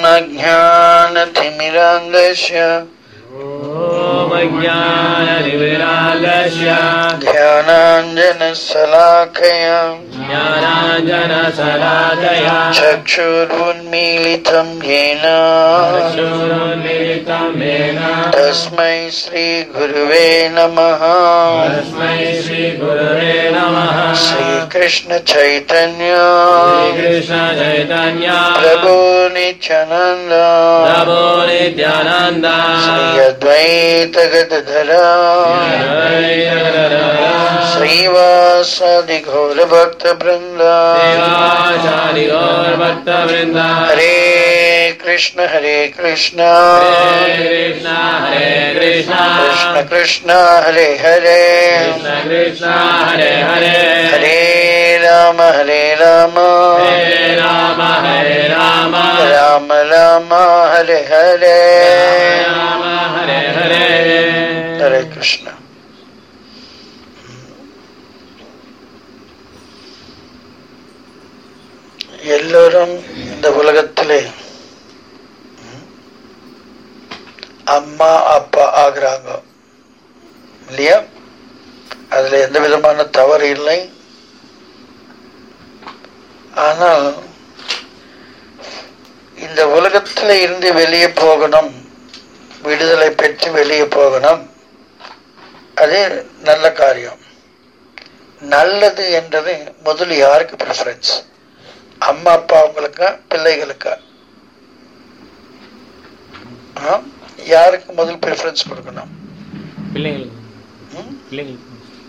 अज्ञानतिमिराङ्गस्य ओमज्ञाननिविरालस्य ज्ञानाञ्जनशलाकया ज्ञानाञ्जनशलाकया चक्षुरुन्मीलितं येन चक्षुरुन्मीलितं येन तस्मै श्रीगुरुवे नमः तस्मै श्रीगुरुवे नमः श्रीकृष्णचैतन्य श्रीकृष्णचैतन्य प्रभो नित्यानन्द प्रभो नित्यानन्द श्री अद्वैत गदधरा श्रीवासादि घोर भक्त वृंद देवाचारि गौरभक्तवृन्द हरे कृष्ण हरे कृष्ण हरे कृष्ण हरे कृष्ण कृष्ण कृष्ण हरे हरे कृष्ण कृष्ण हरे हरे हरे राम हरे राम हरे राम हरे राम राम राम हरे हरे राम हरे हरे हरे कृष्ण எல்லோரும் இந்த உலகத்திலே அம்மா அப்பா ஆகுறாங்க இல்லையா அதுல எந்த விதமான தவறு இல்லை ஆனால் இந்த உலகத்துல இருந்து வெளியே போகணும் விடுதலை பெற்று வெளியே போகணும் அது நல்ல காரியம் நல்லது என்றது முதல் யாருக்கு ப்ரிஃபரன்ஸ் அம்மா அப்பா அவங்களுக்கா பிள்ளைகளுக்கா ஆ? யாருக்கு முதல் ப்ரிஃபரன்ஸ் கொடுக்கணும் பிள்ளைங்களுக்கு ம்? பிள்ளைங்களுக்கு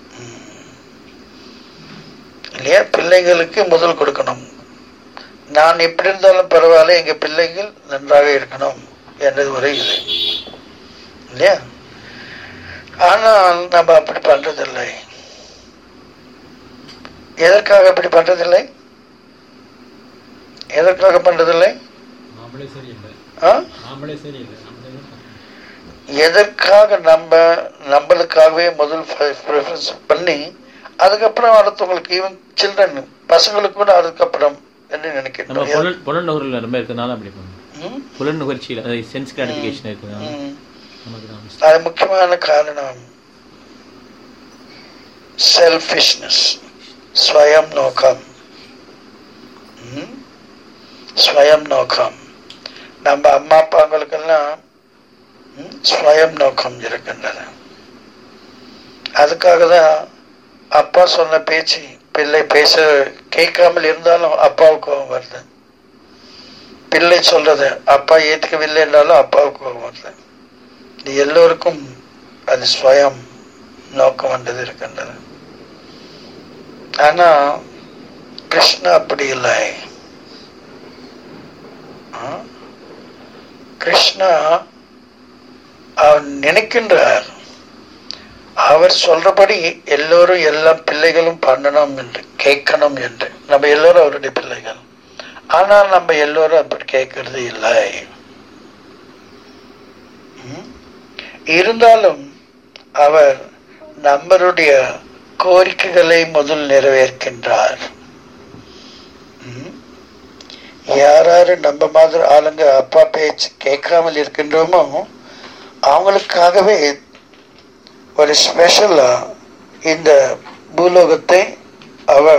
இல்லையா பிள்ளைங்களுக்கு முதல் கொடுக்கணும் நான் எப்படி இருந்தாலும் பரவாயில்ல எங்க பிள்ளைகள் நன்றாக இருக்கணும் என்றது ஒரு இது இல்லையா ஆனால் நம்ம அப்படி பண்றதில்லை எதற்காக அப்படி பண்றதில்லை எதற்காக பண்றதில்லை ஆம்பளை சரியில்லை ஆ? ஆம்பளை சரியில்லை ஆம்பளை தான் எதற்காக நம்ம நம்மளுக்காகவே முதல் ப்ரிஃபரன்ஸ் பண்ணி அதுக்கப்புறம் அடுத்தவங்களுக்கு ஈவன் சில்ட்ரன் பசங்களுக்கு கூட அதுக்கப்புறம் என்று நம்ம நினைக்கிறோம் புலன் புலன் ரொம்ப இருக்கிறதுனால அப்படி பண்ணும் ம்? புலன் நுகர்ச்சியில் அது சென்ஸ் கிராட்டிஃபிகேஷன் இருக்கிறதுனால ம். நமக்கு தான் மிஸ்டேக். அது முக்கியமான காரணம் செல்ஃபிஷ்னஸ் ஸ்வயம் நோக்கம் ம்? ஸ்வயம் நோக்கம் நம்ம அம்மா அப்பாங்களுக்கெல்லாம் ம், ஸ்வயம் நோக்கம் இருக்கின்றது அதுக்காக தான் அப்பா சொன்ன பேச்சு பிள்ளை பேச கேட்காமல் இருந்தாலும் அப்பாவுக்கு கோபம் வருது பிள்ளை சொல்றது அப்பா ஏற்றுக்கவில்லை என்றாலும் அப்பாவுக்கு கோபம் வருது இது எல்லோருக்கும் அது ஸ்வயம் நோக்கம் என்றது இருக்கின்றது ஆனா கிருஷ்ணா அப்படி இல்லை ஆ? கிருஷ்ணா அவர் நினைக்கின்றார் அவர் சொல்றபடி எல்லோரும் எல்லாம் பிள்ளைகளும் பண்ணணும் என்று கேட்கணும் என்று நம்ம எல்லோரும் அவருடைய பிள்ளைகள் ஆனால் நம்ம எல்லோரும் அப்படி கேட்கறது இல்லை ம்? இருந்தாலும் அவர் நம்மளுடைய கோரிக்கைகளை முதல் நிறைவேற்கின்றார் ம்? யாராரு நம்ம மாதிரி ஆளுங்க அப்பா பேச்சு கேட்காமல் இருக்கின்றோமோ அவங்களுக்காகவே ஒரு ஸ்பெஷலா இந்த பூலோகத்தை அவர்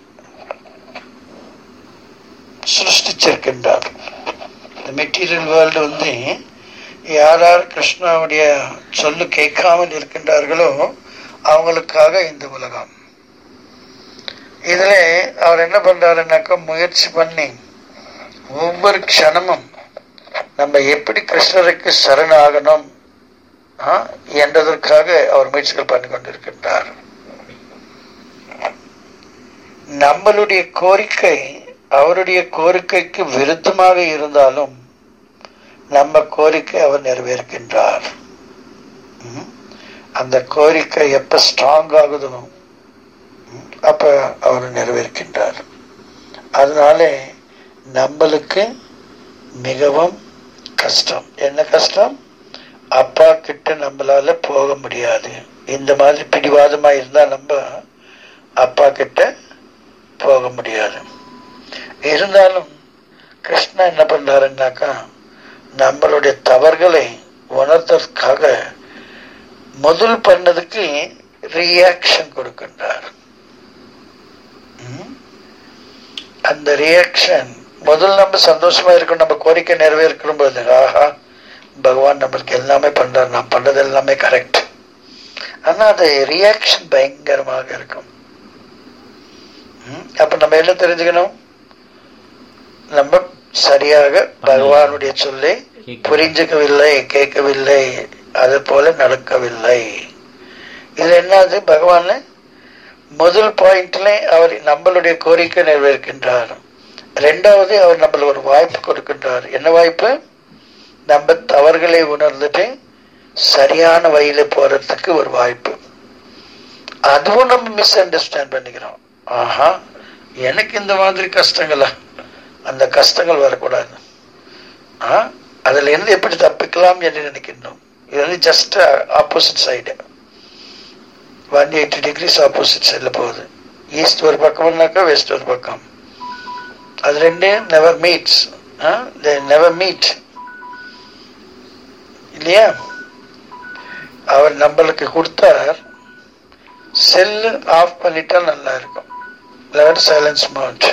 சிருஷ்டிச்சிருக்கின்றார் இந்த மெட்டீரியல் வேர்ல்டு வந்து யார் யார் கிருஷ்ணாவுடைய சொல்லு கேட்காமல் இருக்கின்றார்களோ அவங்களுக்காக இந்த உலகம் இதுல அவர் என்ன பண்றாருனாக்கா முயற்சி பண்ணி ஒவ்வொரு க்ஷணமும் நம்ம எப்படி கிருஷ்ணருக்கு சரணாகணும் ஆ, என்றதற்காக அவர் முயற்சிகள் பண்ணி கொண்டிருக்கின்றார் நம்மளுடைய கோரிக்கை அவருடைய கோரிக்கைக்கு விருத்தமாக இருந்தாலும் நம்ம கோரிக்கை அவர் நிறைவேற்கின்றார் ம்? அந்த கோரிக்கை எப்ப ஸ்ட்ராங் ஆகுதோ ம், அப்ப அவர் நிறைவேற்கின்றார் அதனால நம்மளுக்கு மிகவும் கஷ்டம் என்ன கஷ்டம் அப்பா கிட்ட நம்மளால போக முடியாது இந்த மாதிரி பிடிவாதமா இருந்தா நம்ம அப்பா கிட்ட போக முடியாது இருந்தாலும் கிருஷ்ணா என்ன பண்றாருன்னாக்கா நம்மளுடைய தவறுகளை உணர்த்ததுக்காக முதல் பண்ணதுக்கு ரியாக்ஷன் கொடுக்கின்றார் ம்? அந்த ரியாக்ஷன் முதல்ல நம்ம சந்தோஷமா இருக்கணும் நம்ம கோரிக்கை நிறைவேற்கணும் போது ஆஹா பகவான் நம்மளுக்கு எல்லாமே பண்றாரு நான் பண்றது எல்லாமே கரெக்ட் ஆனா அது ரியாக்ஷன் பயங்கரமாக இருக்கும் ம்? அப்ப நம்ம என்ன தெரிஞ்சுக்கணும் நம்ம சரியாக பகவானுடைய சொல்லை புரிஞ்சுக்கவில்லை கேட்கவில்லை அது போல நடக்கவில்லை இது என்னது பகவான் முதல் பாயிண்ட்ல அவர் நம்மளுடைய கோரிக்கை நிறைவேற்கின்றார் ரெண்டாவது அவர் நம்மளுக்கு ஒரு வாய்ப்பு கொடுக்கின்றார் என்ன வாய்ப்பு நம்ம தவறுகளை உணர்ந்துட்டு சரியான வழியில போறதுக்கு ஒரு வாய்ப்பு அதுவும் நம்ம மிஸ் அண்டர்ஸ்டாண்ட் பண்ணிக்கிறோம் ஆஹா எனக்கு இந்த மாதிரி கஷ்டங்களா அந்த கஷ்டங்கள் வரக்கூடாது ஆ அதுல இருந்து எப்படி தப்பிக்கலாம் என்று நினைக்கின்றோம் இது வந்து just opposite side one eighty degrees opposite சைடில் போகுது ஈஸ்ட் ஒரு பக்கம்னாக்கா வெஸ்ட் ஒரு பக்கம் அது ரெண்டு நெவர் மீட்ஸ் நெவர் மீட் இல்லையா அவர் நம்மளுக்கு கொடுத்தார் செல்லு ஆஃப் பண்ணிட்டா நல்லா இருக்கும் லெவன் சைலன்ஸ் மவுண்ட்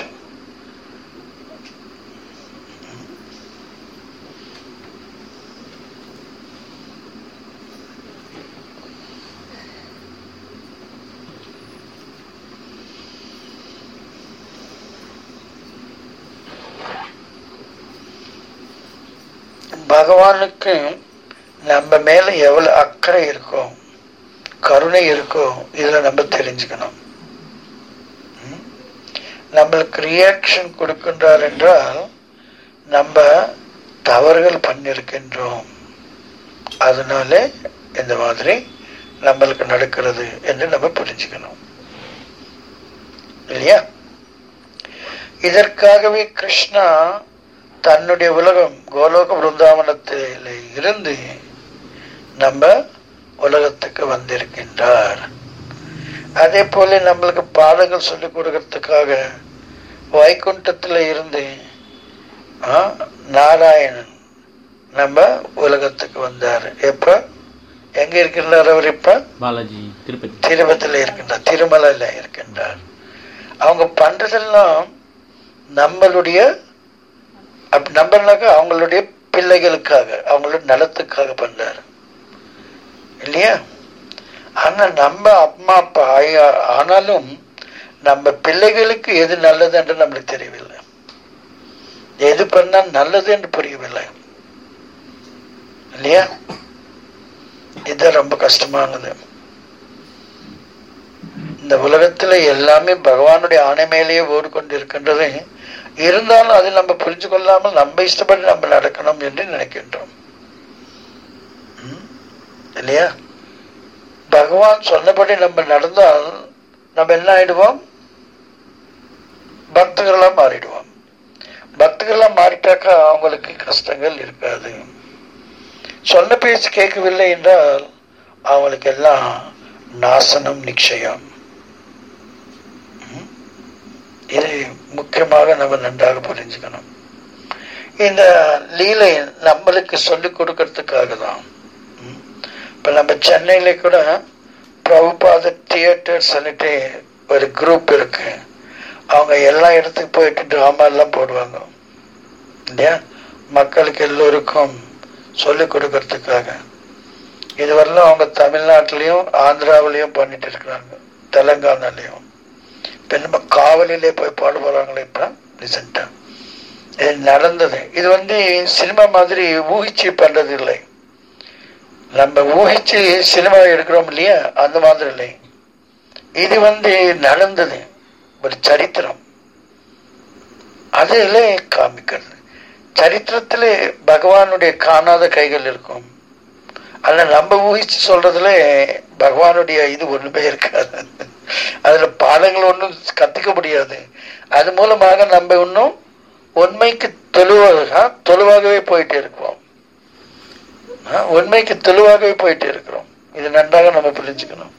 பகவானுக்கு நம்ம மேல எவ்வளவு அக்கறை இருக்கும் கருணை இருக்கும் இதுல நம்ம தெரிஞ்சுக்கணும் ம்? நம்மளுக்கு ரியாக்ஷன் கொடுக்கின்றார் என்றால் நம்ம தவறுகள் பண்ணிருக்கின்றோம் அதனால இந்த மாதிரி நம்மளுக்கு நடக்கிறது என்று நம்ம புரிஞ்சுக்கணும் இல்லையா இதற்காகவே கிருஷ்ணா தன்னுடைய உலகம் கோலோக பிருந்தாவனத்தில் இருந்து நம்ம உலகத்துக்கு வந்திருக்கின்றார் அதே போல நம்மளுக்கு பாடங்கள் சொல்லிக் கொடுக்கறதுக்காக வைகுண்டத்துல இருந்து ஆ, நாராயணன் நம்ம உலகத்துக்கு வந்தார் எப்ப எங்க இருக்கின்றார் அவர் இப்ப பாலாஜி திருப்பதி திருப்பதியில இருக்கின்றார் திருமலையில இருக்கின்றார் அவங்க பண்றதெல்லாம் நம்மளுடைய அப்ப நம்மனாக்கா அவங்களுடைய பிள்ளைகளுக்காக அவங்களுடைய நலத்துக்காக பண்றாரு இல்லையா ஆனா நம்ம அம்மா அப்பா ஆயா- ஆனாலும் நம்ம பிள்ளைகளுக்கு எது நல்லது என்று நம்மளுக்கு தெரியவில்லை எது பண்ணா நல்லது என்று புரியவில்லை இல்லையா இது ரொம்ப கஷ்டமானது இந்த உலகத்துல எல்லாமே பகவானுடைய ஆணை மேலேயே ஓடிக்கொண்டு இருக்கின்றது இருந்தாலும் அதை நம்ம புரிஞ்சு கொள்ளாமல் நம்ம இஷ்டப்படி நம்ம நடக்கணும் என்று நினைக்கின்றோம் ம்? இல்லையா பகவான் சொன்னபடி நம்ம நடந்தால் நம்ம என்ன ஆயிடுவோம் பக்தர்களா மாறிடுவோம் பக்தர்களா மாறிட்டாக்கா அவங்களுக்கு கஷ்டங்கள் இருக்காது சொன்ன பேச்சு கேட்கவில்லை என்றால் அவங்களுக்கு எல்லாம் நாசனம் நிச்சயம் ம்? இது முக்கியமாக நம்ம நன்றாக புரிஞ்சுக்கணும் இந்த லீலை நம்மளுக்கு சொல்லிக் கொடுக்கறதுக்காக தான் ம்? இப்ப நம்ம சென்னையில கூட பிரபுபாத தியேட்டர் சொல்லிட்டு ஒரு குரூப் இருக்கு அவங்க எல்லா இடத்துக்கு போயிட்டு டிராமா எல்லாம் போடுவாங்க இல்லையா மக்களுக்கு எல்லோருக்கும் சொல்லிக் கொடுக்கறதுக்காக இதுவரையிலும் அவங்க தமிழ்நாட்டிலையும் ஆந்திராவிலையும் பண்ணிட்டு இருக்கிறாங்க தெலங்கானாலையும் இப்ப நம்ம காவலிலே போய் பாட போறாங்களே இப்ப ரீசெண்டா இது நடந்தது இது வந்து சினிமா மாதிரி ஊகிச்சு பண்றது இல்லை நம்ம ஊகிச்சு சினிமா எடுக்கிறோம் இல்லையா அந்த மாதிரி இல்லை இது வந்து நடந்தது ஒரு சரித்திரம் அதுல காமிக்கிறது சரித்திரத்துல பகவானுடைய காணாத கைகள் இருக்கும் ஆனா நம்ம ஊகிச்சு சொல்றதுல பகவானுடைய இது ஒண்ணுமே இருக்காது அதுல பாடங்கள் ஒண்ணும் கத்துக்க முடியாது அது மூலமாக நம்ம இன்னும் உண்மைக்கு தெளிவாக தெளிவாகவே போயிட்டு இருக்கிறோம் ஆ, உண்மைக்கு தெளிவாகவே போயிட்டு இருக்கிறோம் இது நன்றாக நம்ம புரிஞ்சுக்கணும்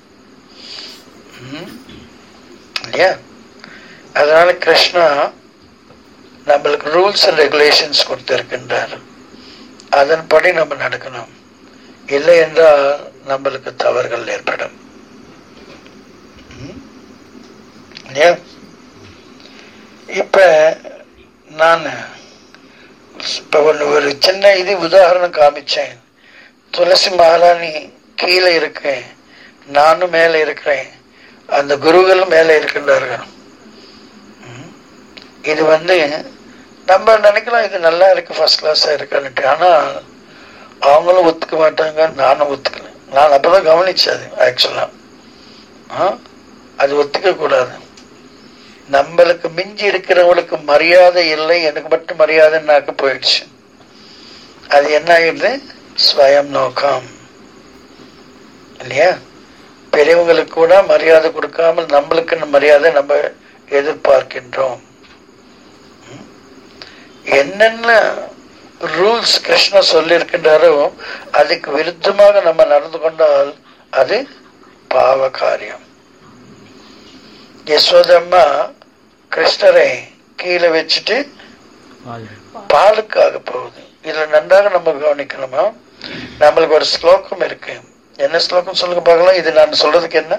ம். இல்லையா அதனால கிருஷ்ணா நம்மளுக்கு ரூல்ஸ் அண்ட் ரெகுலேஷன்ஸ் கொடுத்திருக்கின்றார் அதன்படி நம்ம நடக்கணும் இல்லை என்றால் நம்மளுக்கு தவறுகள் ஏற்படும் ம்? இல்லையா? இப்ப நான் இப்ப ஒண்ணு ஒரு சின்ன இது உதாரணம் காமிச்சேன் துளசி மகாராணி கீழே இருக்கேன் நானும் மேலே இருக்கிறேன் அந்த குருகளும் மேலே இருக்கின்றார்கள் ம். இது வந்து நம்ம நினைக்கலாம் இது நல்லா இருக்கு ஃபர்ஸ்ட் கிளாஸா இருக்கான்ட்டு ஆனா அவங்களும் ஒத்துக்க மாட்டாங்க நானும் ஒத்துக்கல நான் அப்பதான் கவனிச்சேன் அது ஆக்சுவலா அது ஒத்துக்க கூடாது நம்மளுக்கு மிஞ்சி இருக்கிறவங்களுக்கு மரியாதை இல்லை எனக்கு மட்டும் மரியாதைன்னாக்க போயிடுச்சு அது என்ன ஆயிடுது ஸ்வயம் நோக்கம் இல்லையா பெரியவங்களுக்கு கூட மரியாதை கொடுக்காமல் நம்மளுக்கு மரியாதை நம்ம எதிர்பார்க்கின்றோம் ம்? என்னென்ன ரூல்ஸ் கிருஷ்ணர் சொல்லியிருக்கின்றாரோ அதுக்கு விருத்தமாக நம்ம நடந்து கொண்டால் அது பாவ காரியம் யசோதம்மா கிருஷ்ணரை கீழே வச்சுட்டு பால் பாலுக்காக போகுது இதுல நன்றாக நம்ம கவனிக்கணுமா நம்மளுக்கு ஒரு ஸ்லோகம் இருக்கு என்ன ஸ்லோகம் சொல்லுங்க பார்க்கலாம் இது நான் சொல்றதுக்கு என்ன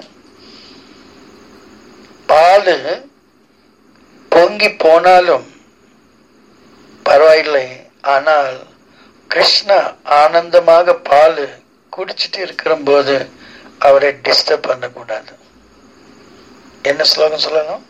பாலு பொங்கி போனாலும் பரவாயில்லை ஆனால் கிருஷ்ணா ஆனந்தமாக பால் குடிச்சிட்டு இருக்கிற போது அவரை டிஸ்டர்ப் பண்ணக்கூடாது என்ன ஸ்லோகம் சொல்லணும்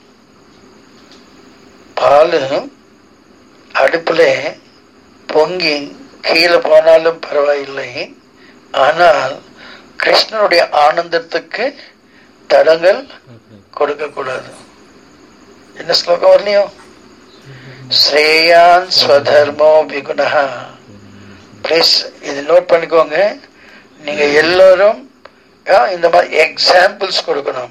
பாலு அடுப்புல பொங்கி கீழே போனாலும் பரவாயில்லை ஆனால் கிருஷ்ணனுடைய ஆனந்தத்துக்கு தடங்கள் கொடுக்க கூடாது என்ன ஸ்லோகம் வரலையோ ஸ்ரேயான் ஸ்வதர்மோ விகுணா ப்ளீஸ் இது நோட் பண்ணிக்கோங்க நீங்க எல்லாரும் ஆ, இந்த மாதிரி எக்ஸாம்பிள்ஸ் கொடுக்கணும்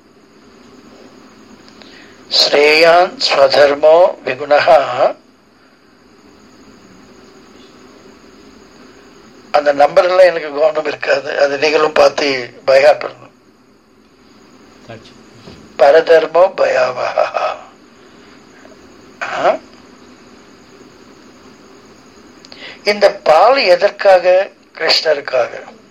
ஸ்ரேயான் ஸ்வதர்மோ விகுணா அந்த நம்பர்லாம் எனக்கு கவனம் இருக்காது அது நீங்களும் பார்த்து பயாட் பண்ணணும் சாட்சி பரதர்மோ பயாவஹா ஆ? இந்த பால் எதற்காக கிருஷ்ணருக்காக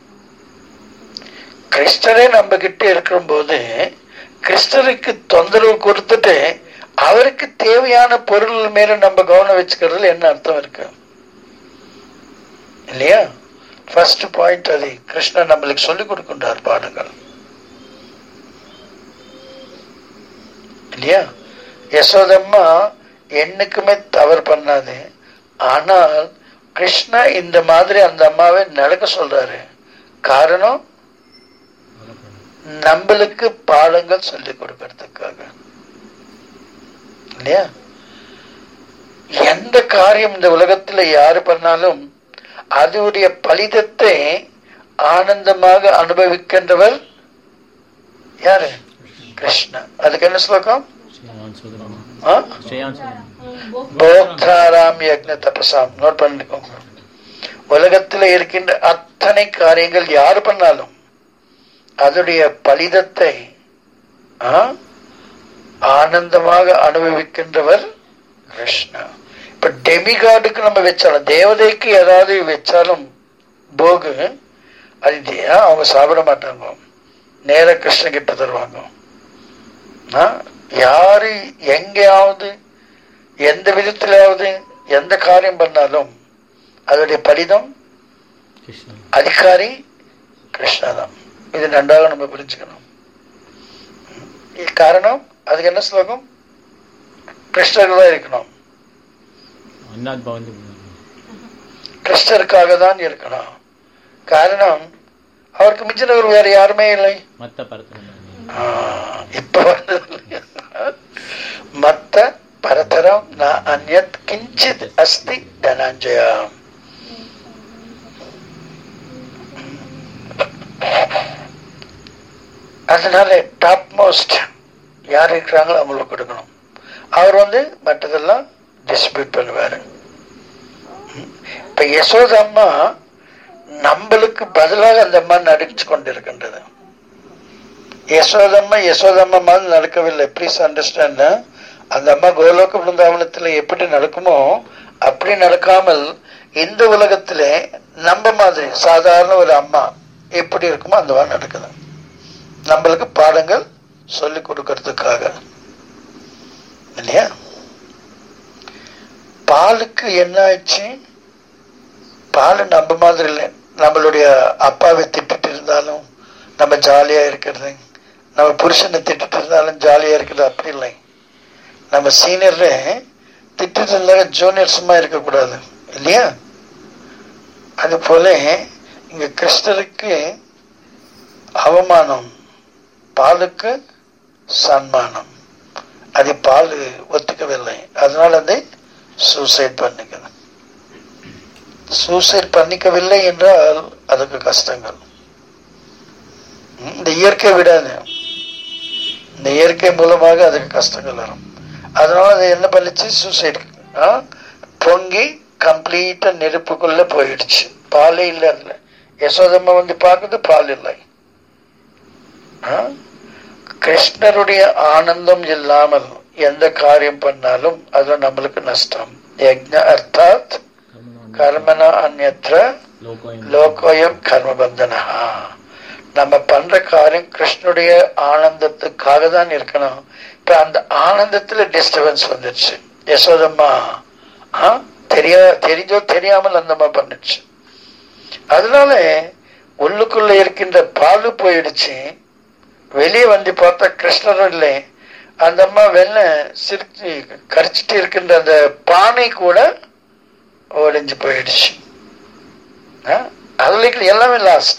கிருஷ்ணரே நம்ம கிட்ட இருக்கும்போது கிருஷ்ணருக்கு தொந்தரவு கொடுத்துட்டு அவருக்கு தேவையான பொருள் மேல நம்ம கவனம் வச்சுக்கிறதுல என்ன அர்த்தம் இருக்கு இல்லையா ஃபர்ஸ்ட் பாயிண்ட் அது கிருஷ்ணர் நம்மளுக்கு சொல்லிக் கொடுக்கின்றார் பாடங்கள் இல்லையா யசோதம்மா என்னைக்குமே தவறு பண்ணாது ஆனால் கிருஷ்ணா இந்த மாதிரி அந்த அம்மாவை நடக்க சொல்றாரு காரணம் நம்மளுக்கு பாடங்கள் சொல்லி கொடுக்கறதுக்காக இல்லையா எந்த காரியம் இந்த உலகத்துல யாரு பண்ணாலும் அதனுடைய பலிதத்தை ஆனந்தமாக அனுபவிக்கின்றவர் யாரு கிருஷ்ணா அதுக்கு என்ன ஸ்லோகம் ஸ்ரேயான் சுதரம் ஆ? ஸ்ரேயான் சுதரம் போக்தாராம் யக்ன தபசாம் நோட் பண்ணிக்கோங்க உலகத்துல இருக்கின்ற அத்தனை காரியங்கள் யாரு பண்ணாலும் அதனுடைய பலிதத்தை ஆ, ஆனந்தமாக அனுபவிக்கின்றவர் கிருஷ்ணா இப்ப டெமிகாடுக்கு நம்ம வச்சாலும் தேவதைக்கு ஏதாவது வச்சாலும் போகு அது தே- ஆ, அவங்க சாப்பிட மாட்டாங்க நேர கிருஷ்ணன் கிட்ட தருவாங்க ஆ, யாரு எங்கேயாவது எந்த விதத்திலாவது எந்த காரியம் பண்ணாலும் அதோடைய பலிதம் கிருஷ்ணன் அதிகாரி கிருஷ்ணா தான் இது நன்றாக நம்ம புரிஞ்சுக்கணும் இது காரணம் அதுக்கு என்ன ஸ்லோகம் கிருஷ்ணர் தான் இருக்கணும் அண்ணாத் பவந்து கிருஷ்ணருக்காக தான் இருக்கணும் காரணம் அவருக்கு மிஞ்சினவர் வேற யாருமே இல்லை மத்த பரத்தனம் ஆ, இப்ப வந்து மத்த பரதரம் ந அந்யத் கிஞ்சித் அஸ்தி தனஞ்சயா அதனால டாப் மோஸ்ட் யார் இருக்கிறாங்களோ அவங்களுக்கு கொடுக்கணும் அவர் வந்து மற்றதெல்லாம் டிஸ்ட்ரிபியூட் பண்ணுவாரு ம். இப்ப யசோத அம்மா நம்மளுக்கு பதிலாக அந்த அம்மா நடிச்சு கொண்டிருக்கின்றது யசோதம்மா யசோதம்மா மாதிரி நடக்கவில்லை ப்ளீஸ் அண்டர்ஸ்டாண்ட் அந்த அம்மா கோலோக பிருந்தாவனத்துல எப்படி நடக்குமோ அப்படி நடக்காமல் இந்த உலகத்திலே நம்ம மாதிரி சாதாரண ஒரு அம்மா எப்படி இருக்குமோ அந்த மாதிரி நடக்குது நம்மளுக்கு பாடங்கள் சொல்லி கொடுக்கறதுக்காக இல்லையா பாலுக்கு என்ன ஆச்சு பால் நம்ம மாதிரி இல்லை நம்மளுடைய அப்பாவை திட்டிட்டு இருந்தாலும் நம்ம ஜாலியா இருக்கிறது நம்ம புருஷனை திட்டிட்டு இருந்தாலும் ஜாலியா இருக்கிறது அப்படி இல்லை நம்ம சீனியர்ல திட்டிட்டு இருந்தாலும் ஜூனியர் சும்மா இருக்கக்கூடாது இல்லையா அது போல இங்க கிருஷ்ணருக்கு அவமானம் பாலுக்கு சன்மானம் அது பால் ஒத்துக்கவில்லை அதனால அதை சூசைட் பண்ணிக்கணும் சூசைட் பண்ணிக்கவில்லை என்றால் அதுக்கு கஷ்டங்கள் ம், இந்த இயற்கை விடாது இந்த இயற்கை மூலமாக அதுக்கு கஷ்டங்கள் வரும் அதனால அது என்ன பண்ணிச்சு சூசைட் பொங்கி கம்ப்ளீட்டா நெருப்புக்குள்ள போயிடுச்சு பாலே இல்லை அதுல யசோதம்மா வந்து பார்க்குது பால் இல்லை ஆ? கிருஷ்ணருடைய ஆனந்தம் இல்லாமல் எந்த காரியம் பண்ணாலும் அது நம்மளுக்கு நஷ்டம் யஜ்ஞ அர்த்தாத் கர்மனா அந்நத்திர லோகோயம் லோகோயம் கர்மபந்தனா நம்ம பண்ற காரியம் கிருஷ்ணனுடைய ஆனந்தத்துக்காக தான் இருக்கணும் இப்ப அந்த ஆனந்தத்துல டிஸ்டர்பன்ஸ் வந்துருச்சு யசோதம்மா ஆ, தெரியா தெரிஞ்சோ தெரியாமல் அந்தம்மா பண்ணுச்சு அதனால உள்ளுக்குள்ள இருக்கின்ற பாலு போயிடுச்சு வெளியே வந்து பார்த்தா கிருஷ்ணரும் இல்லை அந்த அம்மா வெள்ள சிரிச்சு கரிச்சிட்டு இருக்கின்ற அந்த பானை கூட ஒடிஞ்சு போயிடுச்சு ஆ? அதுல எல்லாமே லாஸ்ட்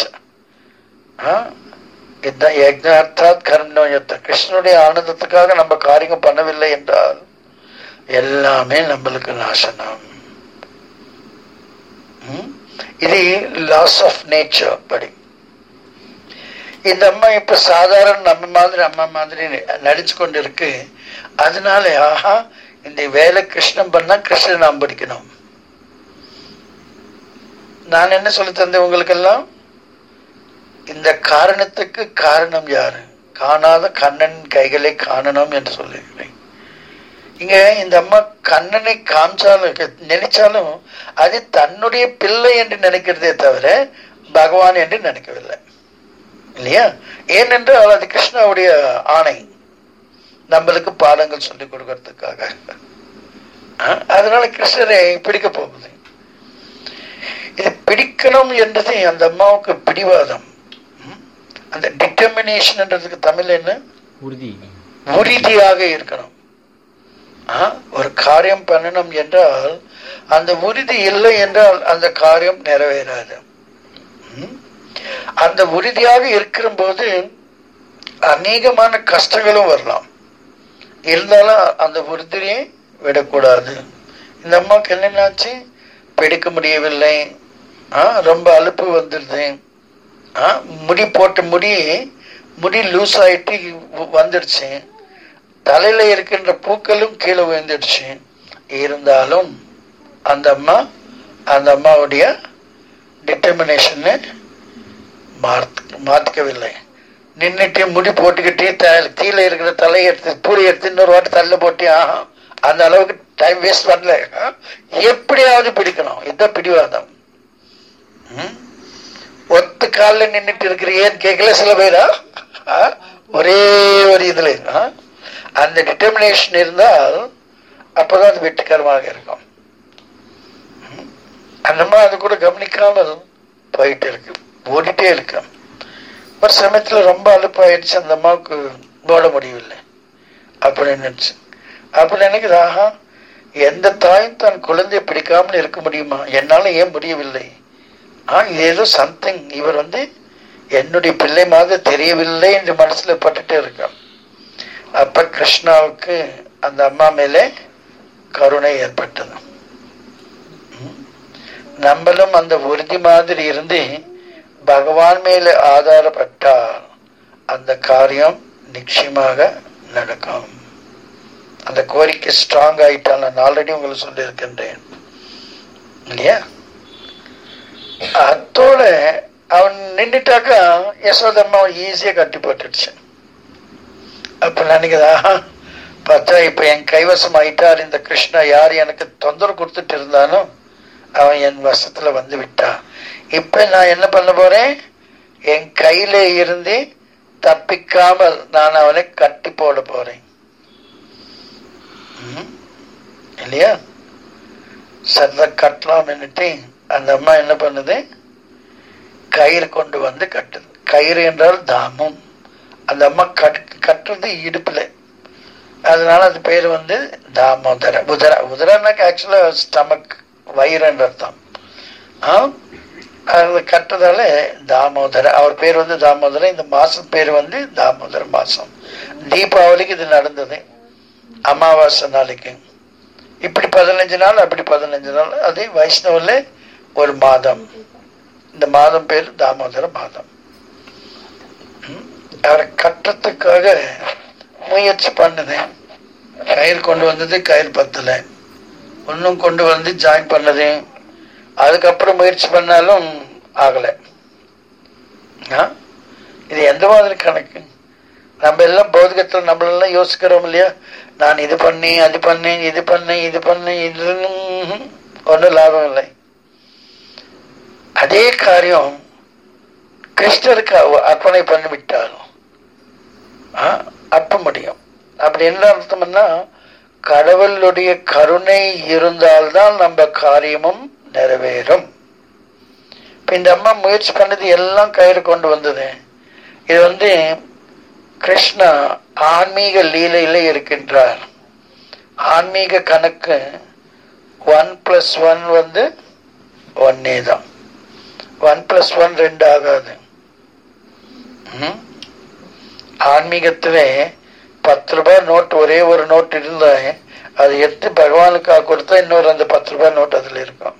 இதுதான் யஜ்னார்த்தாத் கர்மயோத்த கிருஷ்ணனுடைய ஆனந்தத்துக்காக நம்ம காரியம் பண்ணவில்லை என்றால் எல்லாமே நம்மளுக்கு நாசனம் ம்? இது லாஸ் ஆஃப் நேச்சர் படி இந்த அம்மா இப்ப சாதாரண நம்ம மாதிரி அம்மா மாதிரி நடிச்சு கொண்டு இருக்கு அதனால ஆஹா இந்த வேலை கிருஷ்ணன் பண்ணா கிருஷ்ணன் நாம் படிக்கணும் நான் என்ன சொல்லி தந்தேன் உங்களுக்கெல்லாம் இந்த காரணத்துக்கு காரணம் யாரு காணாத கண்ணன் கைகளை காணணும் என்று சொல்லுகிறேன் இங்க இந்த அம்மா கண்ணனை காமிச்சாலும் நினைச்சாலும் அது தன்னுடைய பிள்ளை என்று நினைக்கிறதே தவிர பகவான் என்று நினைக்கவில்லை இல்லையா ஏனென்றால் அது கிருஷ்ணாவுடைய ஆணை நம்மளுக்கு பாடங்கள் சொல்லிக் கொடுக்கறதுக்காக ஆ, அதனால கிருஷ்ணரை பிடிக்க போகுது இது பிடிக்கணும் என்றது அந்த அம்மாவுக்கு பிடிவாதம் ம்? அந்த டிட்டர்மினேஷன்ன்றதுக்கு தமிழ் என்ன உறுதி உறுதியாக இருக்கணும் ஆ, ஒரு காரியம் பண்ணணும் என்றால் அந்த உறுதி இல்லை என்றால் அந்த காரியம் நிறைவேறாது ம்? அந்த உறுதியாக இருக்கிற போது அநேகமான கஷ்டங்களும் வரலாம் இருந்தாலும் அந்த உறுதியை விடக்கூடாது இந்த அம்மாவுக்கு என்னென்னாச்சு பிடிக்க முடியவில்லை ஆ, ரொம்ப அலுப்பு வந்துடுது ஆ, முடி போட்ட முடி முடி லூஸ் ஆயிட்டு வந்துடுச்சு தலையில இருக்கின்ற பூக்களும் கீழே விழுந்துடுச்சு இருந்தாலும் அந்த அம்மா அந்த அம்மாவுடைய டிட்டர்மினேஷனை மாத்திக்கவில்லை நின்னுட்டு முடி போட்டுக்கிட்டே த- கீழே இருக்கிற தலையை எடுத்து பூரி எடுத்து இன்னொரு வாட்டி தள்ள போட்டு ஆஹா அந்த அளவுக்கு டைம் வேஸ்ட் பண்ணல ஆ? எப்படியாவது பிடிக்கணும் இதுதான் பிடிவாதம் ம்? ஒத்த காலில் நின்னுட்டு இருக்கிற ஏன் கேட்கல சில பேரா ஆ? ஒரே ஒரு இதுல ஆ? அந்த டிட்டர்மினேஷன் இருந்தால் அப்பதான் அது வெற்றிகரமாக இருக்கும் ம்? அந்த மாதிரி அது கூட கவனிக்காமல் போயிட்டு இருக்கு ஓடிட்டே இருக்கு ஒரு சமயத்துல ரொம்ப அலுப்பாயிடுச்சு அந்த அம்மாவுக்கு ஓட முடியவில்லை அப்படின்னு நினைச்சு அப்ப நினைக்குது ஆஹா எந்த தாயும் தன் குழந்தையை பிடிக்காமல் இருக்க முடியுமா என்னால ஏன் முடியவில்லை ஆ இது ஏதோ சம்திங் இவர் வந்து என்னுடைய பிள்ளை மாதிரி தெரியவில்லை என்று மனசுல பட்டுட்டே இருக்கான் அப்ப கிருஷ்ணாவுக்கு அந்த அம்மா மேலே கருணை ஏற்பட்டது ம். நம்மளும் அந்த உறுதி மாதிரி இருந்து பகவான் மேல ஆதாரப்பட்டால் அந்த காரியம் நிச்சயமாக நடக்கும் அந்த கோரிக்கை ஸ்ட்ராங் ஆயிட்டால் நான் ஆல்ரெடி உங்களுக்கு சொல்லியிருக்கின்றேன் இல்லையா அத்தோட அவன் நின்றுட்டாக்கா யசோதம்மா ஈஸியா கட்டி போட்டுடுச்சு அப்ப நினைக்குதா பார்த்தா இப்ப என் கைவசம் ஆயிட்டார் இந்த கிருஷ்ணா யார் எனக்கு தொந்தரவு கொடுத்துட்டு இருந்தானோ அவன் என் வசத்துல வந்து விட்டான் இப்ப நான் என்ன பண்ண போறேன் என் கையில இருந்து தப்பிக்காமல் நான் அவனை கட்டி போட போறேன் ம்? இல்லையா சர்வ கட்டலாம்னுட்டு அந்த அம்மா என்ன பண்ணுது கயிறு கொண்டு வந்து கட்டுது கயிறு என்றால் தாமம் அந்த அம்மா கட் கட்டுறது இடுப்புல அதனால அது பேர் வந்து தாமோதர உதர உதரனாக்கு ஆக்சுவலா ஸ்டமக் வயிறுன்ற அர்த்தம் ஆ? அது கட்டுறதால தாமோதர அவர் பேர் வந்து தாமோதர இந்த மாசம் பேர் வந்து தாமோதர மாசம் தீபாவளிக்கு இது நடந்தது அமாவாசை நாளைக்கு இப்படி பதினஞ்சு நாள் அப்படி பதினஞ்சு நாள் அது வைஷ்ணவல ஒரு மாதம் இந்த மாதம் பேர் தாமோதர மாதம் ம். அவரை கட்டுறதுக்காக முயற்சி பண்ணுது கயிறு கொண்டு வந்தது கயிறு பத்தல இன்னும் கொண்டு வந்து ஜாயின் பண்ணது அதுக்கப்புறம் முயற்சி பண்ணாலும் ஆகல ஆ? இது எந்த மாதிரி கணக்கு நம்ம எல்லாம் பௌதிகத்தில் நம்மளெல்லாம் யோசிக்கிறோம் இல்லையா நான் இது பண்ணி அது பண்ணேன் இது பண்ணேன் இது பண்ணேன் இது ஒன்றும் லாபம் இல்லை அதே காரியம் கிருஷ்ணருக்கு அவ- அர்ப்பணை பண்ணி விட்டாலும் ஆ, அப்ப முடியும் அப்படி என்ன அர்த்தம்னா கடவுளுடைய கருணை இருந்தால்தான் நம்ம காரியமும் நிறைவேறும் இப்ப இந்த அம்மா முயற்சி பண்ணது எல்லாம் கயிறு கொண்டு வந்தது இது வந்து கிருஷ்ணா ஆன்மீக லீலையில இருக்கின்றார் ஆன்மீக கணக்கு ஒன் பிளஸ் ஒன் வந்து ஒன்னே தான் ஒன் பிளஸ் ஒன் ரெண்டு ஆகாது ம்? ஆன்மீகத்திலே பத்து ரூபாய் நோட் ஒரே ஒரு நோட் இருந்தா அது எடுத்து பகவானுக்காக கொடுத்தா இன்னொரு அந்த பத்து ரூபாய் நோட் அதுல இருக்கும்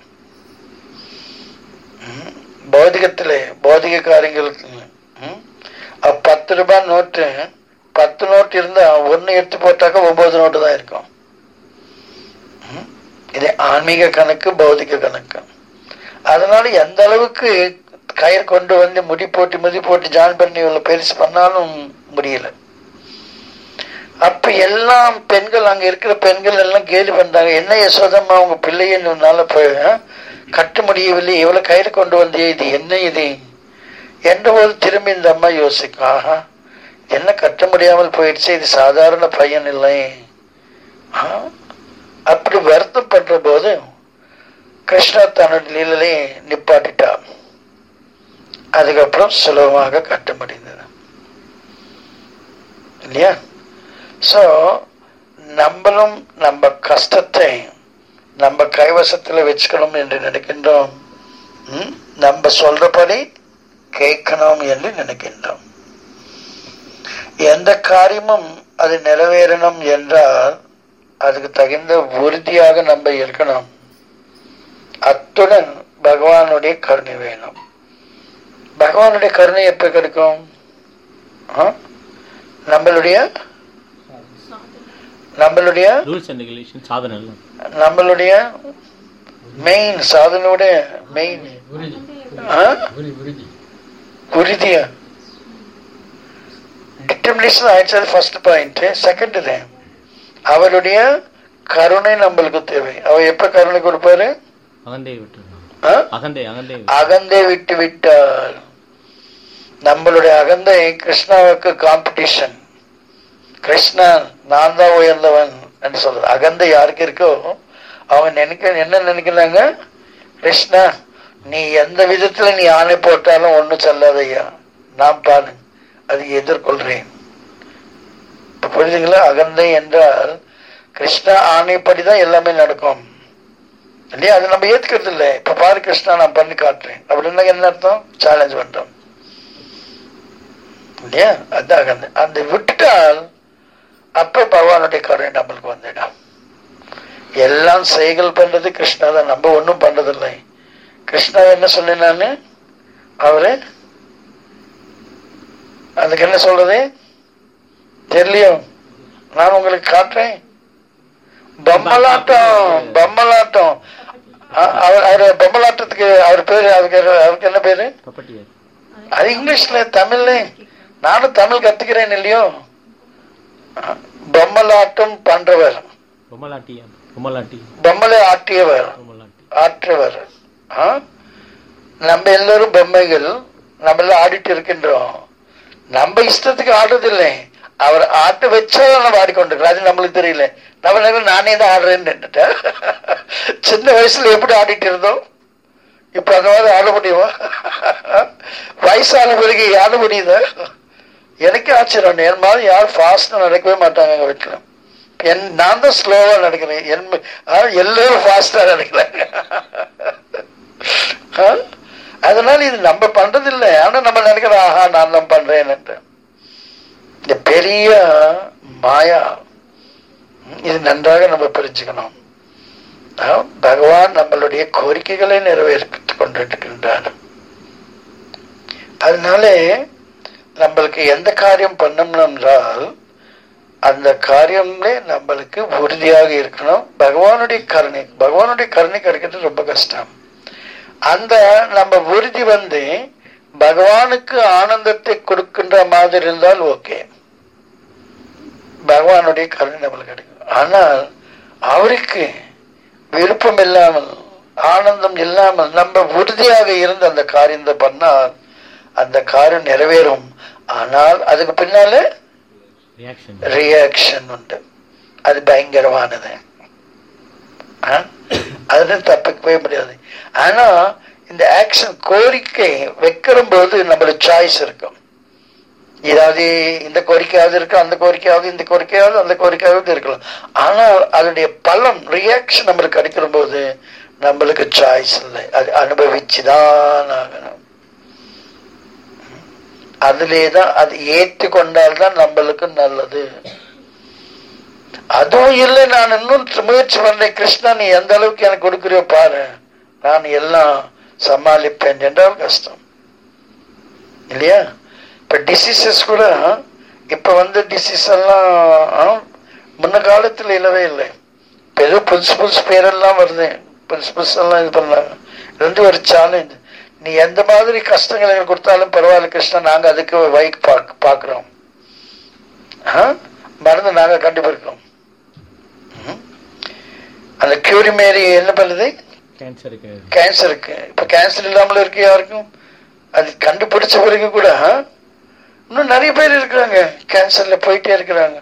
ம்? பௌதிகத்திலே பௌதிக காரியங்களுக்கு ம்? அப்ப பத்து ரூபாய் நோட்டு பத்து நோட்டு இருந்தா ஒன்னு எடுத்து போட்டாக்கா ஒன்பது நோட்டு தான் இருக்கும் ம்? இது ஆன்மீக கணக்கு பௌதிக கணக்கு அதனால எந்த அளவுக்கு கயிறு கொண்டு வந்து முடி போட்டு முடி போட்டு ஜாயின் பண்ணி இவ்வளவு பெருசு பண்ணாலும் முடியல அப்ப எல்லாம் பெண்கள் அங்க இருக்கிற பெண்கள் எல்லாம் கேலி பண்றாங்க என்ன யசோதம்மா உங்க பிள்ளைன்னு உன்னால போய் ஆ? கட்ட முடியவில்லை இவ்வளவு கயிறு கொண்டு வந்தியே இது என்ன இது என்ற போது திரும்பி இந்த அம்மா யோசிக்கும் ஆஹா என்ன கட்ட முடியாமல் போயிடுச்சு இது சாதாரண பையன் இல்லை ஆ? அப்படி வருத்தப்படுற போது கிருஷ்ணா தன்னோட லீலையை நிப்பாட்டிட்டா அதுக்கப்புறம் சுலபமாக கட்ட முடிந்தது இல்லையா சோ நம்மளும் நம்ம கஷ்டத்தை நம்ம கைவசத்துல வச்சுக்கணும் என்று நினைக்கின்றோம் ம்? நம்ம சொல்றபடி கேட்கணும் என்று நினைக்கின்றோம் எந்த காரியமும் அது நிறைவேறணும் என்றால் அதுக்கு தகுந்த உறுதியாக நம்ம இருக்கணும் அத்துடன் பகவானுடைய கருணை வேணும் பகவானுடைய கருணை எப்ப கிடைக்கும் ஆ? நம்மளுடைய நம்மளுடைய ரூல்ஸ் அண்ட் ரெகுலேஷன் சாதனை எல்லாம் நம்மளுடைய மெயின் சாதனோட மெயின் உறுதி உரி உறுதி உறுதியா டிட்டர்மினேஷன் ஆயிடுச்சு ஃபர்ஸ்ட் பாயிண்ட் செகண்ட் இது அவருடைய கருணை நம்மளுக்கு தேவை அவர் எப்ப கருணை கொடுப்பாரு அகந்தே விட்டுருந்தாங்க ஆ? அகந்தே அகந்தே அகந்தை விட்டு விட்டால் நம்மளுடைய அகந்தை கிருஷ்ணாவுக்கு காம்படிஷன் கிருஷ்ணா நான் தான் உயர்ந்தவன் என்று சொல்றது அகந்தை யாருக்கு இருக்கோ அவங்க நினைக்க என்ன நினைக்கிறாங்க கிருஷ்ணா நீ எந்த விதத்துல நீ ஆணை போட்டாலும் ஒண்ணும் சொல்லாதய்யா நான் பாரு அதை எதிர்கொள்றேன் இப்ப புரியுதுங்களா அகந்தை என்றால் கிருஷ்ணா ஆணைப்படிதான் எல்லாமே நடக்கும் இல்லையா அது நம்ம ஏத்துக்கிறது இல்லை இப்ப பாரு கிருஷ்ணா நான் பண்ணி காட்டுறேன் அப்படின்னா என்ன அர்த்தம் சேலஞ்ச் பண்றோம் இல்லையா அதான் அகந்தை. அந்த விட்டுட்டால் அப்ப பகவானுடைய கருணை நம்மளுக்கு வந்துடும் எல்லாம் செய்கள் பண்றது கிருஷ்ணா தான் நம்ம ஒண்ணும் பண்றதில்லை கிருஷ்ணா என்ன சொன்னேன் நானு அவரு அதுக்கு என்ன சொல்றது தெரியலையோ நான் உங்களுக்கு காட்டுறேன் பொம்மலாட்டம் பொம்மலாட்டம் அ- அவர் அவர் பொம்மலாட்டத்துக்கு அவர் பேரு அதுக்கு அவருக்கு என்ன பேரு பப்பட்டியார் அது இங்கிலீஷ்ல தமிழ்ல நானும் தமிழ் கத்துக்கிறேன் இல்லையோ பொம்மலாட்டம் பண்றவர் பொம்மலாட்டி பொம்மலாட்டி பொம்மலை ஆட்டியவர் பொம்மலாட்டி ஆற்றவர் ஆ? நம்ம எல்லாரும் பொம்மைகள் நம்ம எல்லாம் ஆடிட்டு இருக்கின்றோம் நம்ம இஷ்டத்துக்கு ஆடுறதில்லை அவர் ஆட்ட வச்சா நம்ம ஆடிக்கொண்டிருக்கிறோம் அது நம்மளுக்கு தெரியல நம்ம நேரம் நானே தான் ஆடுறேன்னு நின்னுட்டேன் சின்ன வயசுல எப்படி ஆடிட்டு இருந்தோம் இப்ப அந்த மாதிரி ஆட முடியுமா வயசான பிறகு ஆட முடியுதா எனக்கே ஆச்சரியம் என் மாதிரி யாரும் ஃபாஸ்டா நடக்கவே மாட்டாங்க எங்க வீட்டுல என் நான் தான் ஸ்லோவா நடக்கிறேன் என் ஆ, எல்லாரும் ஃபாஸ்டா நடக்கிறாங்க ஆ? அதனால இது நம்ம பண்றது இல்லை ஆனா நம்ம நினைக்கிறோம் ஆஹா நான் தான் பண்றேன்னுட்டு இந்த பெரிய மாயா ம், இது நன்றாக நம்ம புரிஞ்சுக்கணும் ஆ, பகவான் நம்மளுடைய கோரிக்கைகளை நிறைவேற்றி கொண்டிருக்கின்றார் அதனாலே நம்மளுக்கு எந்த காரியம் பண்ணணும் என்றால் அந்த காரியம்லே நம்மளுக்கு உறுதியாக இருக்கணும் பகவானுடைய கருணை பகவானுடைய கருணை கிடைக்கிறது ரொம்ப கஷ்டம் அந்த நம்ம உறுதி வந்து பகவானுக்கு ஆனந்தத்தை கொடுக்கின்ற மாதிரி இருந்தால் ஓகே பகவானுடைய கருணை நம்மளுக்கு கிடைக்கும் ஆனால் அவருக்கு விருப்பம் இல்லாமல் ஆனந்தம் இல்லாமல் நம்ம உறுதியாக இருந்து அந்த காரியத்தை பண்ணால் அந்த காரியம் நிறைவேறும் ஆனால் அதுக்கு பின்னால ரியாக்ஷன் ரியாக்ஷன் உண்டு அது பயங்கரமானது ஆ? அதுல தப்பிக்கவே முடியாது ஆனா இந்த ஆக்ஷன் கோரிக்கை வைக்கிற போது நம்மளுக்கு சாய்ஸ் இருக்கும் ஏதாவது இந்த கோரிக்கையாவது இருக்கு அந்த கோரிக்கையாவது இந்த கோரிக்கையாவது அந்த கோரிக்கையாவது இருக்கலாம் ஆனால் அதனுடைய பலன் ரியாக்ஷன் நம்மளுக்கு கிடைக்கிற போது நம்மளுக்கு சாய்ஸ் இல்லை அது அனுபவிச்சுதான் ஆகணும் அதிலே தான் அது ஏற்றுக்கொண்டால் தான் நம்மளுக்கு நல்லது அதுவும் இல்லை நான் இன்னும் முயற்சி பண்றேன் கிருஷ்ணா நீ எந்த அளவுக்கு எனக்கு கொடுக்குறியோ பாரு நான் எல்லாம் சமாளிப்பேன் என்றால் கஷ்டம் இல்லையா இப்ப டிசீசஸ் கூட இப்ப வந்து டிசீஸ் எல்லாம் ஆ, முன்ன காலத்துல இல்லவே இல்லை இப்ப ஏதோ புதுசு புதுசு பேரெல்லாம் வருது புதுசு புதுசு எல்லாம் இது பண்ணாங்க இது வந்து ஒரு சேலஞ்ச் நீ எந்த மாதிரி கஷ்டங்கள் எங்களுக்கு கொடுத்தாலும் பரவாயில்ல கிருஷ்ணா நாங்க அதுக்கு வைக் பாக் பாக்குறோம் ஆ? மருந்து நாங்க கண்டுபிடிக்கிறோம் ம். அந்த கியூரி மேரி என்ன பண்ணுது கேன்சருக்கு கேன்சருக்கு இப்ப கேன்சர் இல்லாமல் இருக்கு யாருக்கும் அது கண்டுபிடிச்ச பிறகு கூட ஆ, இன்னும் நிறைய பேர் இருக்கிறாங்க கேன்சர்ல போயிட்டே இருக்கிறாங்க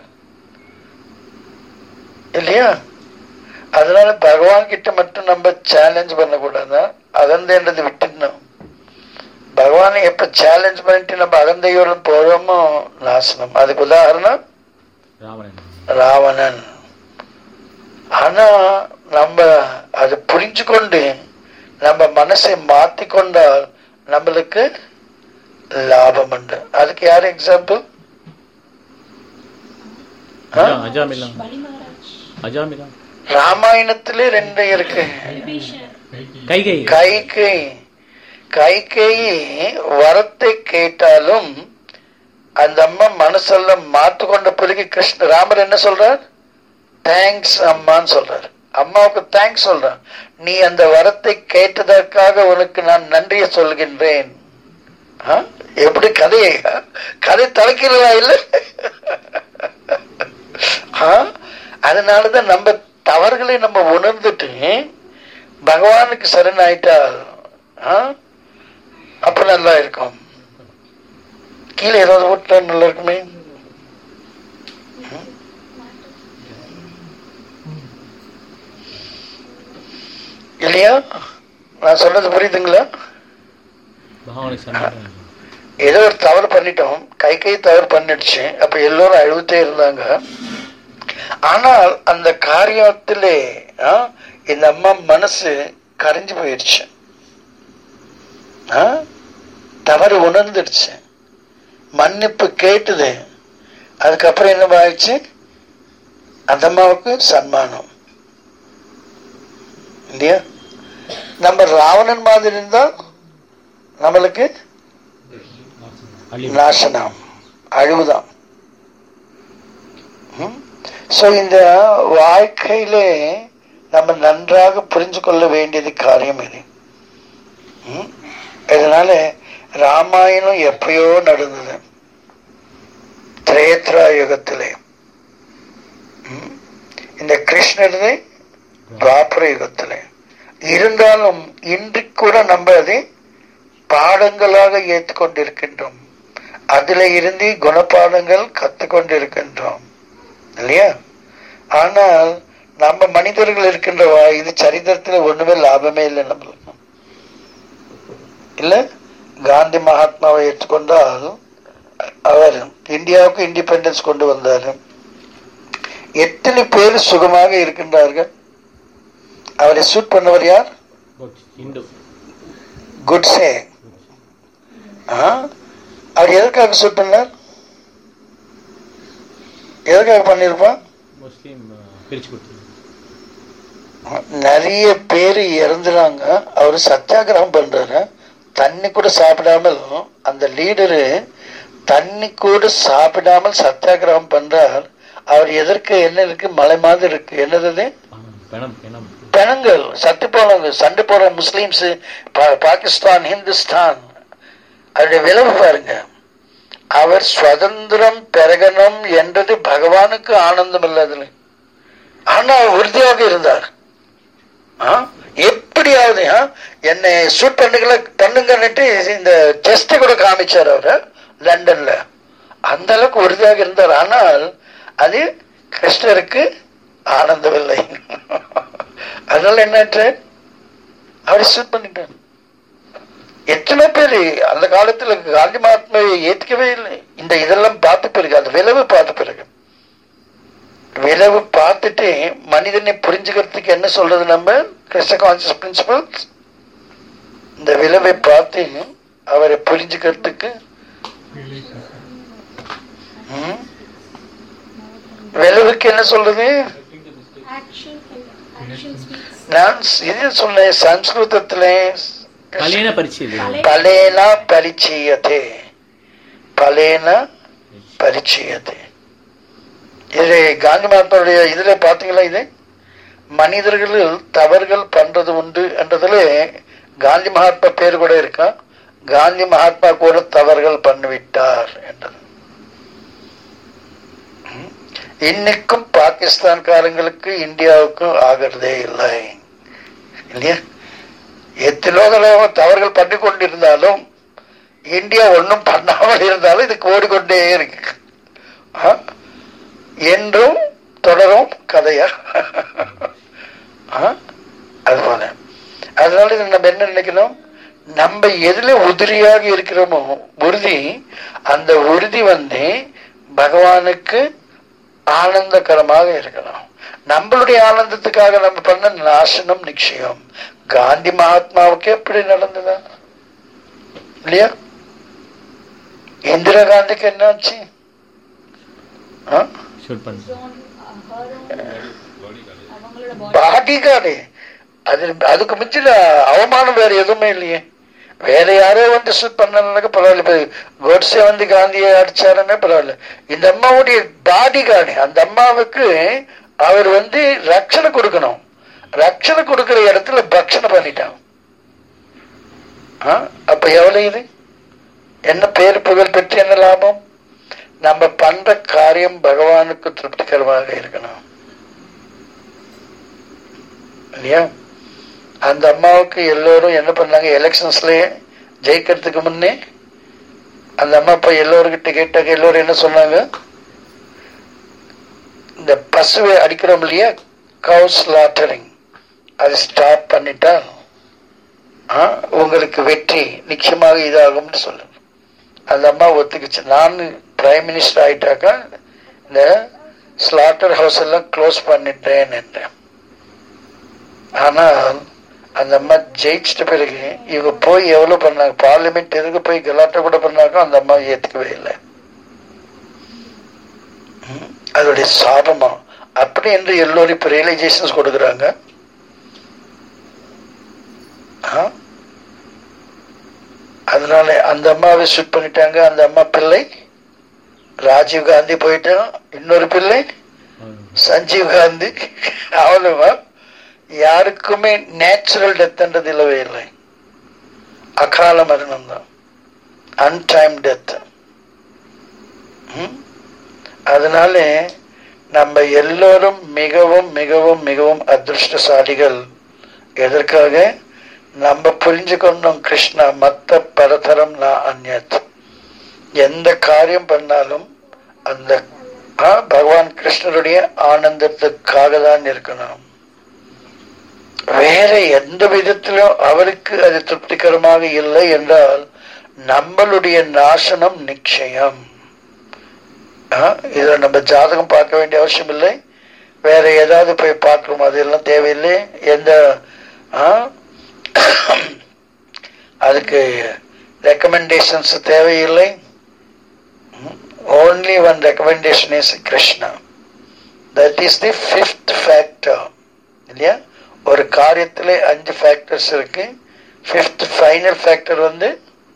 இல்லையா அதனால பகவான் கிட்ட மட்டும் நம்ம சேலஞ்ச் பண்ணக்கூடாது அகந்தைன்றது விட்டுடணும் பகவானை எப்ப சேலஞ்ச் பண்ணிட்டு நம்ம அகந்தையோட போறோமோ நாசனம் அதுக்கு உதாரணம் ராவணன் ராவணன் ஆனா நம்ம அது புரிஞ்சு கொண்டு நம்ம மனசை மாத்தி கொண்டால் நம்மளுக்கு லாபம் உண்டு அதுக்கு யார் எக்ஸாம்பிள் அஜா- அஜாமிலா பலி மகாராஜ் அஜாமிலா ராமாயணத்திலே ரெண்டு இருக்கு விபீஷன் கைகை கைகை கைகை வரத்தை கேட்டாலும் அந்த அம்மா மனசெல்லாம் மாத்து கொண்ட பிறகு கிருஷ்ண ராமர் என்ன சொல்றார் தேங்க்ஸ் அம்மான்னு சொல்றார் அம்மாவுக்கு தேங்க்ஸ் சொல்றான் நீ அந்த வரத்தை கேட்டதற்காக உனக்கு நான் நன்றியை சொல்கின்றேன் ஆ? எப்படி கதையை கதை தலைக்கிறதா இல்ல ஆ? அதனாலதான் நம்ம தவறுகளை நம்ம உணர்ந்துட்டு பகவானுக்கு சரணாயிட்டால் ஆ? அப்ப நல்லா இருக்கும் கீழே ஏதாவது விட்டா நல்லா இருக்குமே ம்? இல்லையா நான் சொன்னது புரியுதுங்களா பகவானுக்கு சண்டை ஏதோ ஒரு தவறு பண்ணிட்டோம் கை கை தவறு பண்ணிடுச்சு அப்ப எல்லோரும் அழுதுட்டே இருந்தாங்க ஆனால் அந்த காரியத்திலே ஆ, இந்த அம்மா மனசு கரைஞ்சு போயிடுச்சு ஆ? தவறு உணர்ந்துடுச்சு மன்னிப்பு கேட்டுது அதுக்கப்புறம் என்ன ஆயிடுச்சு அந்த அம்மாவுக்கு சன்மானம் இல்லையா நம்ம ராவணன் மாதிரி இருந்தா நம்மளுக்கு அழி நாசனம் அழிவுதான் சோ இந்த வாழ்க்கையிலே நம்ம நன்றாக புரிஞ்சு கொள்ள வேண்டியது காரியம் இது ம்? இதனால ராமாயணம் எப்பயோ நடந்தது திரேத்ரா யுகத்திலே இந்த கிருஷ்ணரது துவாபர யுகத்தில் இருந்தாலும் இன்று கூட நம்ம அதை பாடங்களாக ஏற்றுக்கொண்டிருக்கின்றோம் அதுல இருந்து குணபாடங்கள் கத்துக்கொண்டிருக்கின்றோம் இல்லையா ஆனால் நம்ம மனிதர்கள் இருக்கின்றவா இது சரித்திரத்துல ஒண்ணுமே லாபமே இல்லை நம்மளுக்கு இல்ல காந்தி மகாத்மாவை ஏற்றுக்கொண்டால் அவர் இந்தியாவுக்கு இண்டிபெண்டன்ஸ் கொண்டு வந்தாரு எத்தனை பேர் சுகமாக இருக்கின்றார்கள் அவரை சூட் பண்ணவர் யார் இந்து குட்ஸே ஆ? அவர் எதற்காக சூட் பண்ணார் எதற்காக பண்ணிருப்பான் முஸ்லீம் பிரிச்சு கொடுத்துருங்க நிறைய பேர் இறந்துறாங்க அவர் சத்தியாகிரகம் பண்றாரு தண்ணி கூட சாப்பிடாமல் அந்த லீடரு தண்ணி கூட சாப்பிடாமல் சத்தியாகிரகம் பண்றார் அவர் எதற்கு என்ன இருக்கு மலை மாதிரி இருக்கு என்னது அது? பணம் பணம் பணம் பிணங்கள் சத்து போனவங்க சண்டை போற முஸ்லீம்ஸ் பாகிஸ்தான் ஹிந்துஸ்தான் அவருடைய விளைவு பாருங்க அவர் சுதந்திரம் பெறகணும் என்றது பகவானுக்கு ஆனந்தம் இல்லை அதுல ஆனா அவர் உறுதியாக இருந்தார் ஆ? எப்படியாவது ஆ? என்னை ஷூட் பண்ணுங்கள பண்ணுங்கன்னுட்டு இந்த டெஸ்ட் கூட காமிச்சார் அவரு லண்டன்ல அந்த அளவுக்கு உறுதியாக இருந்தார் ஆனால் அது கிருஷ்ணருக்கு ஆனந்தமில்லை அதனால என்னாச்சு அவரை ஷூட் பண்ணிட்டார் எத்தனை பேர் அந்த காலத்துல காந்தி மகாத்மாவை ஏத்துக்கவே இல்லை இந்த இதெல்லாம் பார்த்த பிறகு அந்த விளைவு பார்த்த பிறகு விளைவு பார்த்துட்டு மனிதனை புரிஞ்சுக்கிறதுக்கு என்ன சொல்றது நம்ம கிருஷ்ண கான்சியஸ் பிரின்சிபல்ஸ் இந்த விளைவை பார்த்து அவரை புரிஞ்சுக்கிறதுக்கு ம்? விளைவுக்கு என்ன சொல்றது Action and action speaks. நான் இது சொன்னேன் சம்ஸ்கிருதத்துல கல்யாண பரிச்சை பலேன பரிச்சயதே பலேன பரிச்சயதே இது காந்தி மகாத்மாவுடைய இதுல பாத்தீங்களா இது மனிதர்கள் தவறுகள் பண்றது உண்டு என்றதுல காந்தி மகாத்மா பேர் கூட இருக்கா காந்தி மகாத்மா கூட தவறுகள் பண்ணிவிட்டார் என்றது ம். இன்னைக்கும் பாகிஸ்தான்காரங்களுக்கு இந்தியாவுக்கும் ஆகிறதே இல்லை இல்லையா எத்தனோ தடவை தவறுகள் பண்ணி கொண்டிருந்தாலும் இந்தியா ஒன்றும் பண்ணாமல் இருந்தாலும் இதுக்கு ஓடிக்கொண்டே இருக்கு ஆ? என்றும் தொடரும் கதையா ஆ? அதுபோல அதனால இது நம்ம என்ன நினைக்கணும் நம்ம எதுல உதிரியாக இருக்கிறோமோ உறுதி அந்த உறுதி வந்து பகவானுக்கு ஆனந்தகரமாக இருக்கணும் நம்மளுடைய ஆனந்தத்துக்காக நம்ம பண்ண நாசனம் நிச்சயம் காந்தி மகாத்மாவுக்கு எப்படி நடந்ததா இல்லையா இந்திரா காந்திக்கு என்னாச்சு ஆ? ஷூட் பண்ணி Zone, uh, her own, அவங்களோட body. பாடி கார்டு அது அதுக்கு மிஞ்சின அவமானம் வேற எதுவுமே இல்லையே வேற யாரோ வந்து ஷூட் பண்ணனாக்க பரவாயில்ல இப்ப கோட்ஸே வந்து காந்தியை அடிச்சாருன்னா பரவாயில்ல இந்த அம்மாவுடைய பாடி கார்டு அந்த அம்மாவுக்கு அவர் வந்து ரட்சணை கொடுக்கணும் ரட்சணை கொடுக்கிற இடத்துல பக்ஷணை பண்ணிட்டான் ஆ? அப்ப எவ்வளவு இது என்ன பேர் புகழ் பெற்று என்ன லாபம் நம்ம பண்ற காரியம் பகவானுக்கு திருப்திகரமாக இருக்கணும் இல்லையா அந்த அம்மாவுக்கு எல்லோரும் என்ன பண்ணாங்க எலெக்ஷன்ஸ்லயே ஜெயிக்கிறதுக்கு முன்னே அந்த அம்மா போய் எல்லோருக்கிட்ட கேட்டாக்க எல்லோரும் என்ன சொன்னாங்க இந்த பசுவை அடிக்கிறோம் இல்லையா கவு ஸ்லாட்டரிங் அதை ஸ்டாப் பண்ணிட்டா ஆ, உங்களுக்கு வெற்றி நிச்சயமாக இதாகும்னு சொல்லுங்க அந்த அம்மா ஒத்துக்குச்சு நான் பிரைம் மினிஸ்டர் ஆயிட்டாக்கா இந்த ஸ்லாட்டர் ஹவுஸ் எல்லாம் க்ளோஸ் பண்ணிட்டேன் என்றேன் ஆனால் அந்த அம்மா ஜெயிச்சிட்ட பிறகு இவங்க போய் எவ்வளவு பண்ணாங்க பார்லிமெண்ட் எதுக்கு போய் கலாட்டா கூட பண்ணாங்க அந்த அம்மா ஏத்துக்கவே இல்லை ம், அதோடைய சாபமா அப்படி என்று எல்லோரும் இப்ப ரியலைசேஷன்ஸ் கொடுக்குறாங்க ஆ? அதனால அந்த அம்மாவை ஷூட் பண்ணிட்டாங்க அந்த அம்மா பிள்ளை ராஜீவ் காந்தி போயிட்டான் இன்னொரு பிள்ளை சஞ்சீவ் காந்தி அவ்வளவா யாருக்குமே நேச்சுரல் டெத்ன்றது இல்லவே இல்லை அகால மரணம் தான் அன்டைம் டெத் அதனால நம்ம எல்லோரும் மிகவும் மிகவும் மிகவும் அதிர்ஷ்டசாலிகள் எதற்காக நம்ம புரிஞ்சுக்கொண்டோம் கிருஷ்ணா மத்த பரதரம் நான் அந்நத் எந்த காரியம் பண்ணாலும் அந்த ஆ, பகவான் கிருஷ்ணருடைய ஆனந்தத்துக்காக தான் இருக்கணும் வேற எந்த விதத்திலும் அவருக்கு அது திருப்திகரமாக இல்லை என்றால் நம்மளுடைய நாசனம் நிச்சயம் ஆ, இதுல நம்ம ஜாதகம் பார்க்க வேண்டிய அவசியம் இல்லை வேற ஏதாவது போய் பார்க்கணும் அதெல்லாம் தேவையில்லை எந்த ஆ, அதுக்கு ரெக்கமெண்டேஷன்ஸ் தேவையில்லை only one recommendation is Krishna that is the fifth factor இல்லையா ஒரு காரியத்திலே அஞ்சு ஃபேக்டர்ஸ் இருக்கு ஃபிஃப்த் ஃபைனல் ஃபேக்டர் வந்து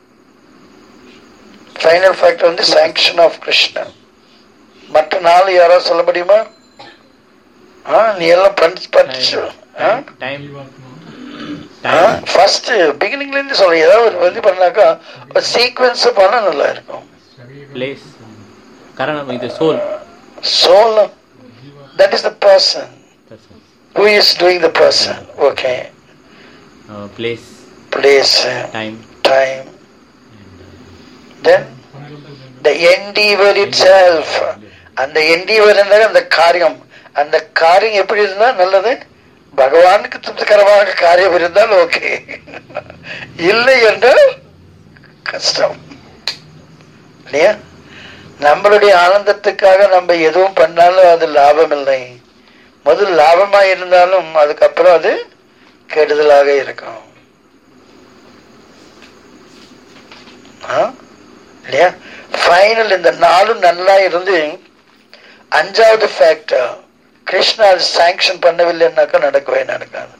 ஃபைனல் ஃபேக்டர் வந்து சாங்ஷன் ஆஃப் கிருஷ்ணா மற்ற நாலு யாராவது சொல்ல முடியுமா ஆ நீ எல்லாம் படிச்சு படிச்சு ஆ டைம் டைம் ஃபர்ஸ்ட் பிகினிங்ல இருந்து சொல்ல ஏதாவது ஒரு இது பண்ணாக்கா ஒரு சீக்வன்ஸ் பண்ணா நல்லா இருக்கும் பிளேஸ் கரணம் இது soul soul that is the person who is doing the person okay place place time time then the endeavor itself அந்த endeavor என்றால் அந்த காரியம் அந்த காரியம் எப்படி இருந்தா நல்லது பகவானுக்கு திருப்திகரமான காரியம் இருந்தால் ஓகே இல்லை என்றால் கஷ்டம் இல்லையா நம்மளுடைய ஆனந்தத்துக்காக நம்ம எதுவும் பண்ணாலும் அது லாபம் இல்லை முதல் லாபமா இருந்தாலும் அதுக்கப்புறம் அது கெடுதலாக இருக்கும் ஆ? இல்லையா ஃபைனல் இந்த நாளும் நல்லா இருந்து அஞ்சாவது ஃபேக்டர் கிருஷ்ணா அது சாங்ஷன் பண்ணவில்லைன்னாக்கா நடக்கவே நடக்காது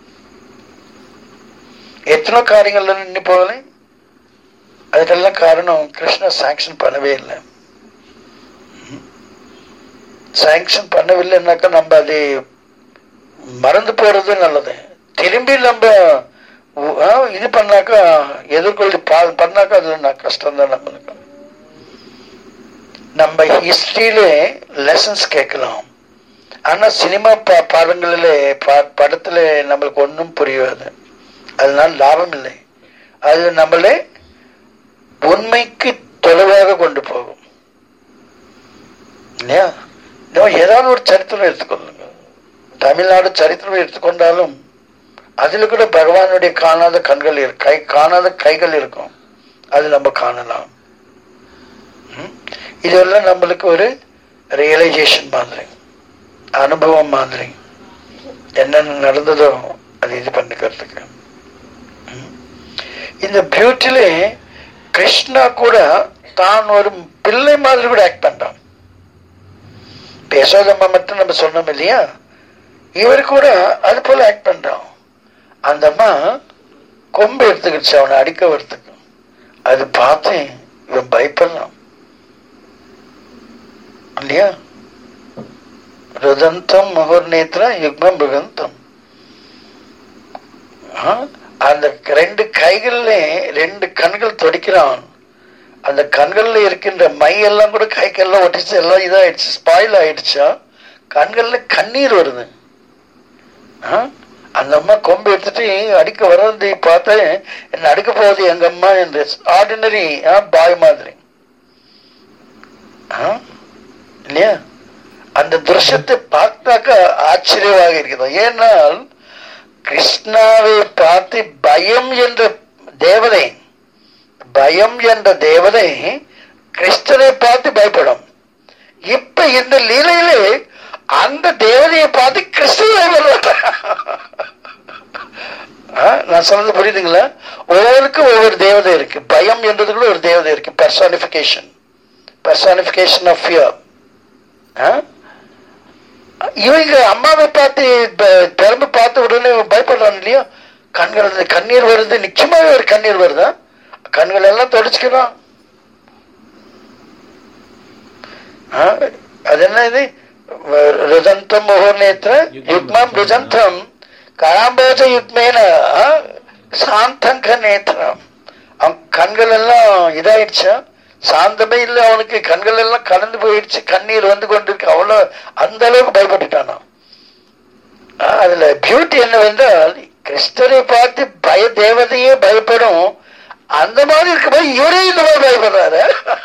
எத்தனை காரியங்கள்ல நின்று போகலை அதுக்கெல்லாம் காரணம் கிருஷ்ணா சாங்ஷன் பண்ணவே இல்லை சாங்ஷன் பண்ணவில்லைன்னாக்கா நம்ம அது மறந்து போறது நல்லது திரும்பி நம்ம உ- ஆ, இது பண்ணாக்கா எதிர்கொள்ளி பா- பண்ணாக்கா அதுல நான் கஷ்டம் தான் நம்மளுக்கு நம்ம ஹிஸ்டரியிலே லெசன்ஸ் கேட்கலாம் ஆனா சினிமா பா பாடங்களிலே பா- படத்துல நம்மளுக்கு ஒன்றும் புரியாது அதனால லாபம் இல்லை அது நம்மளே உண்மைக்கு தொலைவாக கொண்டு போகும் இல்லையா இன்னும் ஏதாவது ஒரு சரித்திரம் எடுத்துக்கொள்ளுங்க தமிழ்நாடு சரித்திரம் எடுத்துக்கொண்டாலும் அதுல கூட பகவானுடைய காணாத கண்கள் இருக்கு கை காணாத கைகள் இருக்கும் அது நம்ம காணலாம் ம்? இதெல்லாம் நம்மளுக்கு ஒரு ரியலைசேஷன் மாதிரி அனுபவம் மாதிரி என்னென்ன நடந்ததோ அது இது பண்ணிக்கிறதுக்கு ம்? இந்த பியூட்டிலே கிருஷ்ணா கூட தான் ஒரு பிள்ளை மாதிரி கூட ஆக்ட் பண்றான் பேசாதம்மா மட்டும் நம்ம சொன்னோம் இல்லையா இவர் கூட அது போல ஆக்ட் பண்றான் அந்த அம்மா கொம்பு எடுத்துக்கிடுச்சு அவனை அடிக்க வரத்துக்கு அது பார்த்து இவன் பயப்படலாம் இல்லையா ருதந்தம் முகர்நேத்திர யுக்மம் மிருகந்தம் ஆ? அந்த ரெண்டு கைகள்ல ரெண்டு கண்கள் துடிக்கிறான் அந்த கண்கள்ல இருக்கின்ற மை எல்லாம் கூட கைக்கெல்லாம் ஒட்டிச்சு எல்லாம் இதாயிடுச்சு ஸ்பாயில் ஆயிடுச்சா கண்கள்ல கண்ணீர் வருது ஆ? அந்த அம்மா கொம்பு எடுத்துட்டு அடிக்க வர்றது பார்த்து என்ன அடிக்க போகுது எங்க அம்மா என்று ஆர்டினரி பாய் மாதிரி ஆ? இல்லையா அந்த திருஷ்யத்தை பார்த்தாக்க ஆச்சரியமாக இருக்குது ஏனால் கிருஷ்ணாவை பார்த்து பயம் என்ற தேவதை பயம் என்ற தேவதை கிருஷ்ணரை பார்த்து பயப்படும் இப்ப இந்த லீலையிலே அந்த தேவதையை பார்த்து கிருஷ்ணரை பயப்படுறாங்க. ஆ, நான் சொன்னது புரியுதுங்களா ஒவ்வொருக்கும் ஒவ்வொரு தேவதை இருக்கு பயம் என்றது கூட ஒரு தேவதை இருக்கு பர்சானிபிகேஷன் பர்சானிபிகேஷன் ஆஃப் ஃபியர் இவங்க அம்மாவை பார்த்து ப- பெரும்பு பார்த்த உடனே பயப்படுறான் இல்லையா கண்கள் இருந்து கண்ணீர் வருது நிச்சயமாவே ஒரு கண்ணீர் வருதா கண்கள் எல்லாம் தொடச்சுக்கிறான் ஆ, அது என்ன இது ருதந்தம் முகநேத்திர யுக்மம் ருதந்தம் கராம்போஜ யுக்மேன ஆ, சாந்தங்க நேத்திரம் அவன் கண்கள் எல்லாம் இதாயிடுச்சா சாந்தமே இல்லை அவனுக்கு கண்கள் எல்லாம் கலந்து போயிடுச்சு கண்ணீர் வந்து கொண்டிருக்கு அவ்வளவு அந்த அளவுக்கு பயப்பட்டுட்டானா ஆ, அதுல பியூட்டி என்னவென்றால் கிறிஸ்டரை பார்த்து பய தேவதையே பயப்படும் அந்த மாதிரி இருக்கும்போது இவரே இந்த மாதிரி பயப்படுறாரு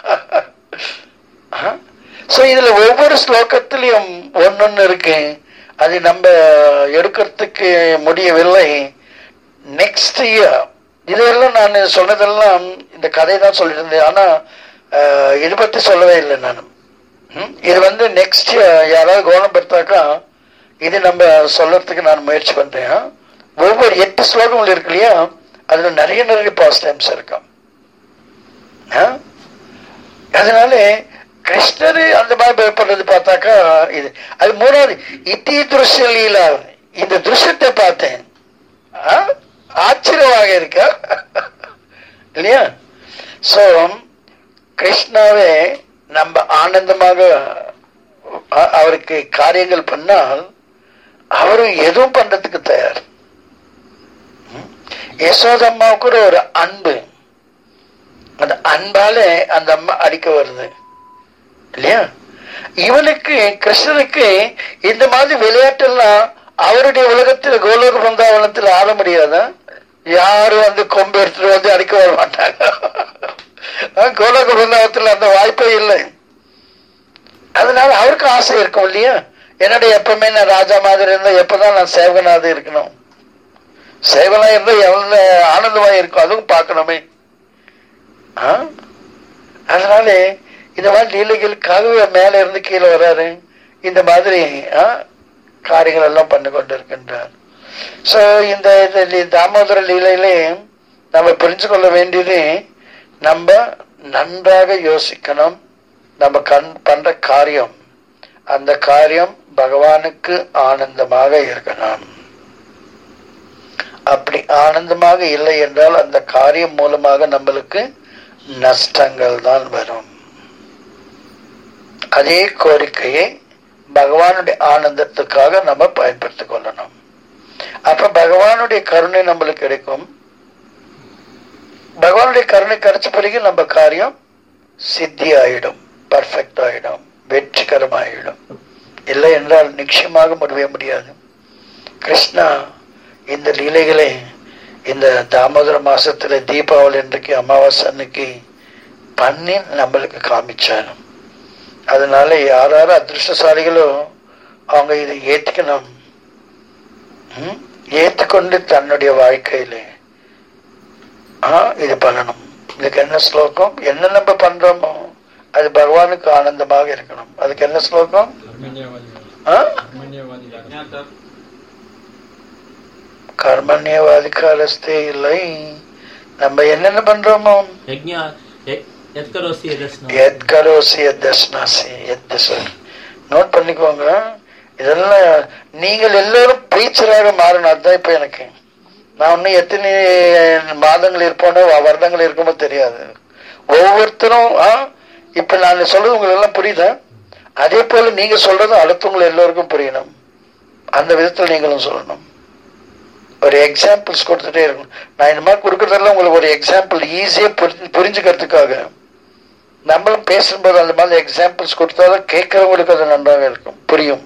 சோ இதுல ஒவ்வொரு ஸ்லோகத்திலையும் ஒன்னொன்னு இருக்கு அது நம்ம எடுக்கிறதுக்கு முடியவில்லை நெக்ஸ்ட் இயர் இதெல்லாம் நான் சொன்னதெல்லாம் இந்த கதை தான் சொல்லிட்டு இருந்தேன் ஆனா அஹ், இது பத்தி சொல்லவே இல்லை நான் ம்? இது வந்து நெக்ஸ்ட் யாராவது கவனம் பெற்றாக்கா இது நம்ம சொல்றதுக்கு நான் முயற்சி பண்றேன் ஒவ்வொரு எட்டு ஸ்லோகங்கள் இருக்கு இல்லையா அதுல நிறைய நிறைய பாஸ்ட் டைம்ஸ் இருக்கும் ஆ? அதனால கிருஷ்ணர் அந்த மாதிரி பயப்படுறது பார்த்தாக்கா இது அது மூணாவது இத்தி திருஷ்ய லீலா இந்த திருஷ்யத்தை பார்த்தேன் ஆ? ஆச்சரியமாக இருக்கா இல்லையா சோ கிருஷ்ணாவே நம்ம ஆனந்தமாக அ- அவருக்கு காரியங்கள் பண்ணால் அவரும் எதுவும் பண்றதுக்கு தயார் ம்? யசோதம்மா கூட ஒரு அன்பு அந்த அன்பால அந்த அம்மா அடிக்க வருது இல்லையா இவனுக்கு கிருஷ்ணனுக்கு இந்த மாதிரி விளையாட்டெல்லாம் அவருடைய உலகத்தில் கோலோக பந்தாவனத்தில் ஆட முடியாதா யாரும் வந்து கொம்பு எடுத்துட்டு வந்து அடிக்க வர மாட்டாங்க அஹ் கோலோக பிருந்தாவனத்தில் அந்த வாய்ப்பே இல்லை அதனால அவருக்கு ஆசை இருக்கும் இல்லையா என்னுடைய எப்பவுமே நான் ராஜா மாதிரி இருந்தா எப்பதான் நான் சேவகனாக இருக்கணும் சேவனா இருந்தா எவ்வளவு ஆனந்தமா இருக்கும் அதுவும் பார்க்கணுமே ஆ? அதனால இந்த மாதிரி லீலைகளுக்காகவே மேல இருந்து கீழே வராரு இந்த மாதிரி ஆ, காரியங்கள் எல்லாம் பண்ணி கொண்டு இருக்கின்றார் சோ இந்த இந்த லீ- தாமோதர லீலையிலே நம்ம புரிஞ்சு கொள்ள வேண்டியது நம்ம நன்றாக யோசிக்கணும் நம்ம கண் பண்ற காரியம் அந்த காரியம் பகவானுக்கு ஆனந்தமாக இருக்கணும் அப்படி ஆனந்தமாக இல்லை என்றால் அந்த காரியம் மூலமாக நம்மளுக்கு நஷ்டங்கள் தான் வரும் அதே கோரிக்கையை பகவானுடைய ஆனந்தத்துக்காக நம்ம பயன்படுத்திக் கொள்ளணும் அப்ப பகவானுடைய கருணை நம்மளுக்கு கிடைக்கும் பகவானுடைய கருணை கிடைச்ச பிறகு நம்ம காரியம் சித்தி ஆயிடும் பர்ஃபெக்ட் ஆயிடும் வெற்றிகரமாயிடும் இல்லை என்றால் நிச்சயமாக முடிய முடியாது கிருஷ்ணா இந்த லீலைகளை இந்த தாமோதர மாசத்துல தீபாவளி அன்றைக்கு அமாவாசை அன்னைக்கு பண்ணி நம்மளுக்கு காமிச்சார் அதனால யார் யார் அதிர்ஷ்டசாலிகளோ அவங்க இதை ஏத்துக்கணும் ம்? ஏத்துக்கொண்டு தன்னுடைய வாழ்க்கையில ஆ இது பண்ணணும் இதுக்கு என்ன ஸ்லோகம் என்ன நம்ம பண்றோமோ அது பகவானுக்கு ஆனந்தமாக இருக்கணும் அதுக்கு என்ன ஸ்லோகம் ஆ? கர்மண்யவாதிகாரஸ்தே இல்லை நம்ம என்னென்ன பண்றோமோ ಯಜ್ಞ ಯ- ಯತ್ಕರೋಸಿ ಯದಸ್ನ எத் கரோசி எத் தஸ்னாசி எத் தசர் நோட் பண்ணிக்கோங்க இதெல்லாம் நீங்கள் எல்லாரும் பிரீச்சராக மாறணும் அதுதான் இப்ப எனக்கு நான் இன்னும் எத்தனை மாதங்கள் இருப்போனோ வருடங்கள் இருக்குமோ தெரியாது ஒவ்வொருத்தரும் ஆ, இப்ப நான் சொல்றது உங்களுக்கு எல்லாம் புரியுதா அதே போல நீங்க சொல்றதும் அடுத்தவங்க எல்லோருக்கும் புரியணும் அந்த விதத்தில் நீங்களும் சொல்லணும் ஒரு எக்ஸாம்பிள்ஸ் கொடுத்துட்டே இருக்கணும் நான் இந்த மாதிரி கொடுக்கறதெல்லாம் உங்களுக்கு ஒரு எக்ஸாம்பிள் ஈஸியா புரிஞ்சுக்கிறதுக்காக நம்மளும் பேசும்போது அந்த மாதிரி எக்ஸாம்பிள்ஸ் கொடுத்தாலும் கேட்கறவங்களுக்கு அது நன்றாக இருக்கும் புரியும்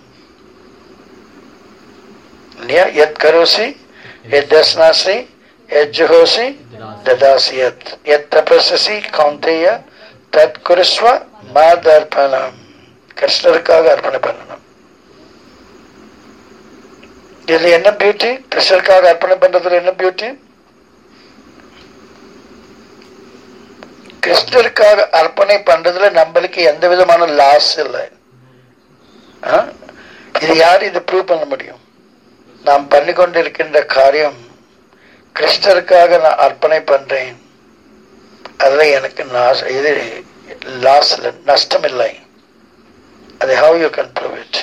இல்லையா எத் கரோசி எத் தஸ்னாசி எத் ஜுஹோசி ததாசி எத் எத் தபசசி கௌந்தேய தத் குருஸ்வ மாதர்ப்பணம் கிருஷ்ணருக்காக அர்ப்பணை பண்ணணும் இதுல என்ன பியூட்டி கிருஷ்ணருக்காக அர்ப்பணை பண்றதுல என்ன பியூட்டி கிருஷ்ணருக்காக அர்ப்பணை பண்றதுல நம்மளுக்கு எந்த விதமான லாஸ் இல்லை ஆ? இது யார் இது ப்ரூவ் பண்ண முடியும் நாம் பண்ணி கொண்டிருக்கின்ற காரியம் கிருஷ்ணருக்காக நான் அர்ப்பணை பண்றேன் அதுல எனக்கு நாஸ் இது லாஸ் இல்லை நஷ்டம் இல்லை அது how you can prove it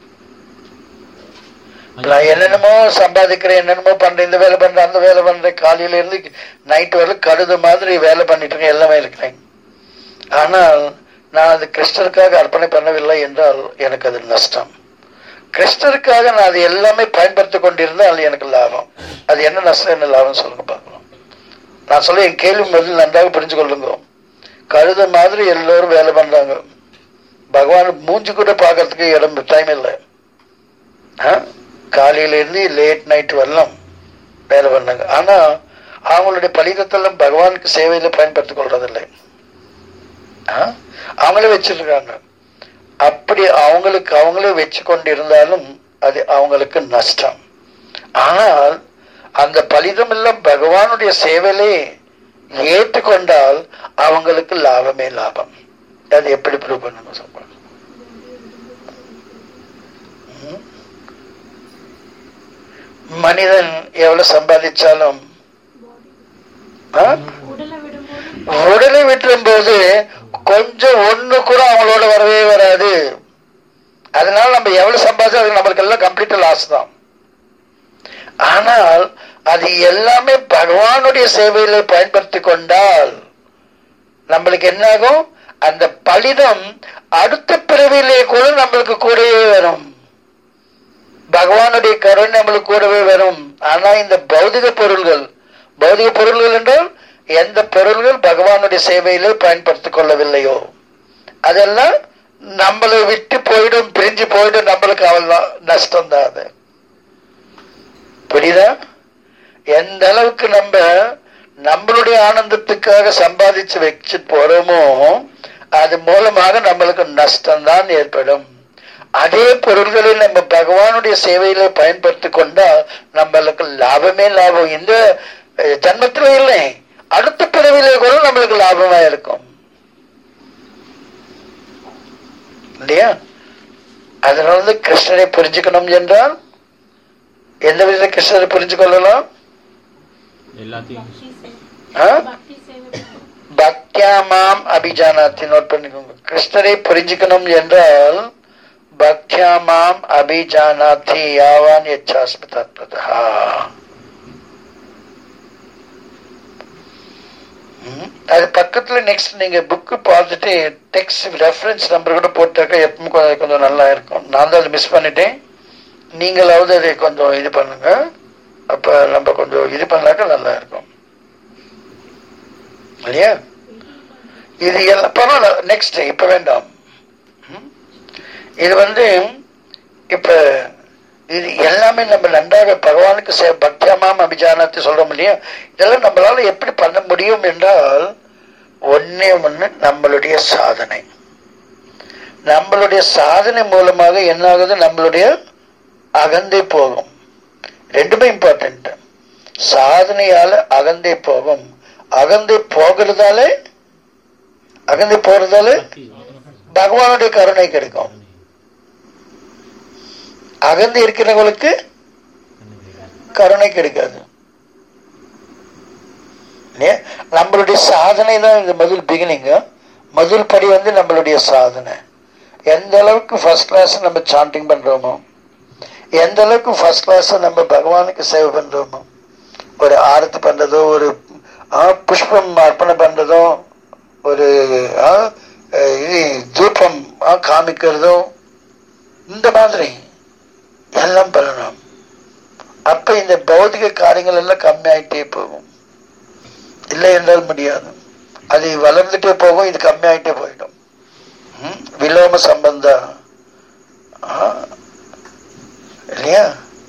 நான் என்னென்னமோ சம்பாதிக்கிறேன் என்னென்னமோ பண்றேன் இந்த வேலை பண்றேன் அந்த வேலை பண்றேன் காலையில இருந்து நைட் வரை கழுத மாதிரி வேலை பண்ணிட்டு இருக்கேன் எல்லாமே இருக்கிறேன் ஆனால் நான் அது கிருஷ்ணருக்காக அர்ப்பணை பண்ணவில்லை என்றால் எனக்கு அது நஷ்டம் கிருஷ்ணருக்காக நான் அது எல்லாமே பயன்படுத்தி கொண்டிருந்தால் அது எனக்கு லாபம் அது என்ன நஷ்டம் என்ன லாபம் சொல்லுங்க பார்க்கலாம் நான் சொல்ல என் கேள்வி முதல் நன்றாக புரிஞ்சு கொள்ளுங்க கழுத மாதிரி எல்லோரும் வேலை பண்றாங்க பகவான் மூஞ்சி கூட பார்க்கறதுக்கு இடம் டைம் இல்லை ஆ? காலையில இருந்து லேட் நைட் வரலாம் வேலை பண்ணாங்க ஆனா அவங்களுடைய பலிதத்தெல்லாம் பகவானுக்கு சேவையில பயன்படுத்திக் கொள்றதில்லை ஆ? அவங்களே வச்சிருக்காங்க அப்படி அவங்களுக்கு அவங்களே வச்சு கொண்டு இருந்தாலும் அது அவங்களுக்கு நஷ்டம் ஆனால் அந்த பலிதம் எல்லாம் பகவானுடைய சேவையிலே ஏற்றுக்கொண்டால் அவங்களுக்கு லாபமே லாபம் அது எப்படி ப்ரூவ் பண்ணணும் சொல்லுங்க ம்? மனிதன் எவ்வளவு சம்பாதிச்சாலும் ஆ? உடலை விடும்போது உடலை விட்டுரும் போது கொஞ்சம் ஒண்ணு கூட அவங்களோட வரவே வராது அதனால நம்ம எவ்வளவு சம்பாதிச்சா அது நம்மளுக்கு எல்லாம் கம்ப்ளீட் லாஸ் தான் ஆனால் அது எல்லாமே பகவானுடைய சேவையில பயன்படுத்தி கொண்டால் நம்மளுக்கு என்னாகும் அந்த பலிதம் அடுத்த பிறவிலே கூட நம்மளுக்கு கூடவே வரும் பகவானுடைய கருணை நம்மளுக்கு கூடவே வரும் ஆனா இந்த பௌதிக பொருள்கள் பௌதிக பொருள்கள் என்றால் எந்த பொருள்கள் பகவானுடைய சேவையிலே பயன்படுத்திக் கொள்ளவில்லையோ அதெல்லாம் நம்மளை விட்டு போயிடும் பிரிஞ்சு போயிடும் நம்மளுக்கு அவள் நஷ்டம் தான் அது புரியுதா எந்த அளவுக்கு நம்ம நம்மளுடைய ஆனந்தத்துக்காக சம்பாதிச்சு வச்சு போறோமோ அது மூலமாக நம்மளுக்கு நஷ்டம் தான் ஏற்படும் அதே பொருள்களை நம்ம பகவானுடைய சேவையில பயன்படுத்தி கொண்டா நம்மளுக்கு லாபமே லாபம் இந்த அஹ், ஜன்மத்துல இல்லை அடுத்த பிறவிலே கூட நம்மளுக்கு லாபமா இருக்கும் இல்லையா அதனால வந்து கிருஷ்ணரை புரிஞ்சுக்கணும் என்றால் எந்த விதத்தில் கிருஷ்ணரை புரிஞ்சு கொள்ளலாம் எல்லாத்தையும் பக்தி சேவை ஆ? பக்தி சேவை பக்தியா மாம் அபிஜானாத்தி நோட் பண்ணிக்கோங்க கிருஷ்ணரை புரிஞ்சுக்கணும் என்றால் பக்தியா மாம் அபிஜானாத்தி யாவான் எச்சாஸ்மி தத்வதா ம், அது பக்கத்துல நெக்ஸ்ட் நீங்க புக்கு பார்த்துட்டு டெக்ஸ்ட் ரெஃபரன்ஸ் நம்பர் கூட போட்டாக்க எப்பவும் கொஞ்சம் கொஞ்சம் நல்லா இருக்கும் நான் தான் அதை மிஸ் பண்ணிட்டேன் நீங்களாவது அதை கொஞ்சம் இது பண்ணுங்க அப்ப நம்ம கொஞ்சம் இது பண்ணாக்க நல்லா இருக்கும் இல்லையா இது எல்லாம் பரவாயில்ல நெக்ஸ்ட் இப்ப வேண்டாம் ம்? இது வந்து இப்ப இது எல்லாமே நம்ம நன்றாக பகவானுக்கு சே பக்தியமாம் அபிஜானத்தை சொல்றோம் இல்லையா இதெல்லாம் நம்மளால எப்படி பண்ண முடியும் என்றால் ஒன்னே ஒண்ணு நம்மளுடைய சாதனை நம்மளுடைய சாதனை மூலமாக என்ன ஆகுது நம்மளுடைய அகந்தை போகும் ரெண்டுமே இம்பார்ட்டன்ட் சாதனையால அகந்தை போகும் அகந்தை போகிறதால அகந்தை போறதால பக்தி பகவானுடைய கருணை கிடைக்கும் அகந்தை இருக்கிறவங்களுக்கு கருணை கிடைக்காது இல்லையா? நம்மளுடைய சாதனை தான் இந்த முதல் பிகினிங் முதல் படி வந்து நம்மளுடைய சாதனை எந்த அளவுக்கு ஃபர்ஸ்ட் கிளாஸ் நம்ம சாண்டிங் பண்றோமோ எந்த அளவுக்கு ஃபர்ஸ்ட் கிளாஸ் நம்ம பகவானுக்கு சேவை பண்றோமோ ஒரு ஆரத்தி பண்றதோ ஒரு ஆ, புஷ்பம் அர்ப்பணம் பண்றதோ ஒரு ஆ, இது தூபம் ஆ, காமிக்கிறதோ இந்த மாதிரி எல்லாம் பண்ணணும் அப்ப இந்த பௌதிக காரியங்கள் எல்லாம் கம்மியாயிட்டே போகும் இல்லை என்றால் முடியாது அது வளர்ந்துட்டே போகும் இது கம்மியாயிட்டே போயிடும் ம்? விலோம சம்பந்த ஆ, இல்லையா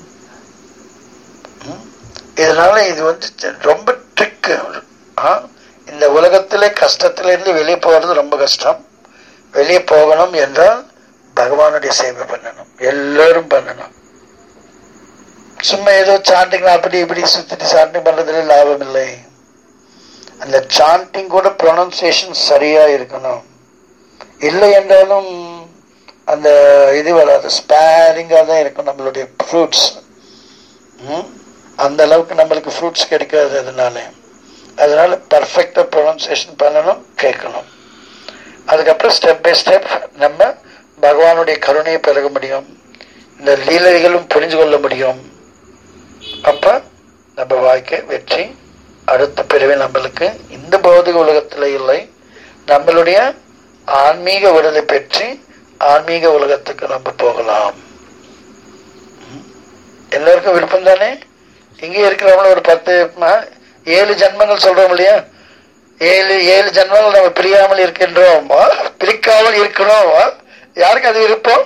ம்? இதனால இது வந்து த- ரொம்ப ட்ரிக்கு இந்த உலகத்திலே கஷ்டத்திலிருந்து வெளியே போறது ரொம்ப கஷ்டம் வெளியே போகணும் என்றால் பகவானுடைய சேவை பண்ணணும் எல்லாரும் பண்ணணும் சும்மா ஏதோ சாண்டிங் அப்படி இப்படி சுத்திட்டு சாண்டிங் பண்றதுல லாபம் இல்லை அந்த சாண்டிங் கூட ப்ரொனன்சியேஷன் சரியா இருக்கணும் இல்லை என்றாலும் அந்த இது வராது ஸ்பேரிங்காக தான் இருக்கும் நம்மளுடைய ஃப்ரூட்ஸ் அந்த அளவுக்கு நம்மளுக்கு ஃப்ரூட்ஸ் கிடைக்காது அதனால அதனால பர்ஃபெக்டா ப்ரொனன்சியேஷன் பண்ணணும் கேட்கணும் அதுக்கப்புறம் ஸ்டெப் பை ஸ்டெப் நம்ம பகவானுடைய கருணையை பெருக முடியும் இந்த லீலைகளும் புரிஞ்சு கொள்ள முடியும் அப்ப நம்ம வாழ்க்கை வெற்றி அடுத்த பிறவி நம்மளுக்கு இந்த பௌதிக உலகத்துல இல்லை நம்மளுடைய ஆன்மீக உடலை பெற்று ஆன்மீக உலகத்துக்கு நம்ம போகலாம் ம். எல்லாருக்கும் விருப்பம் தானே இங்கே இருக்கிறவங்களும் ஒரு பத்து ம- ஏழு ஜென்மங்கள் சொல்றோம் இல்லையா ஏழு ஏழு ஜென்மங்கள் நம்ம பிரியாமல் இருக்கின்றோமா பிரிக்காமல் இருக்கணுமா யாருக்கு அது விருப்பம்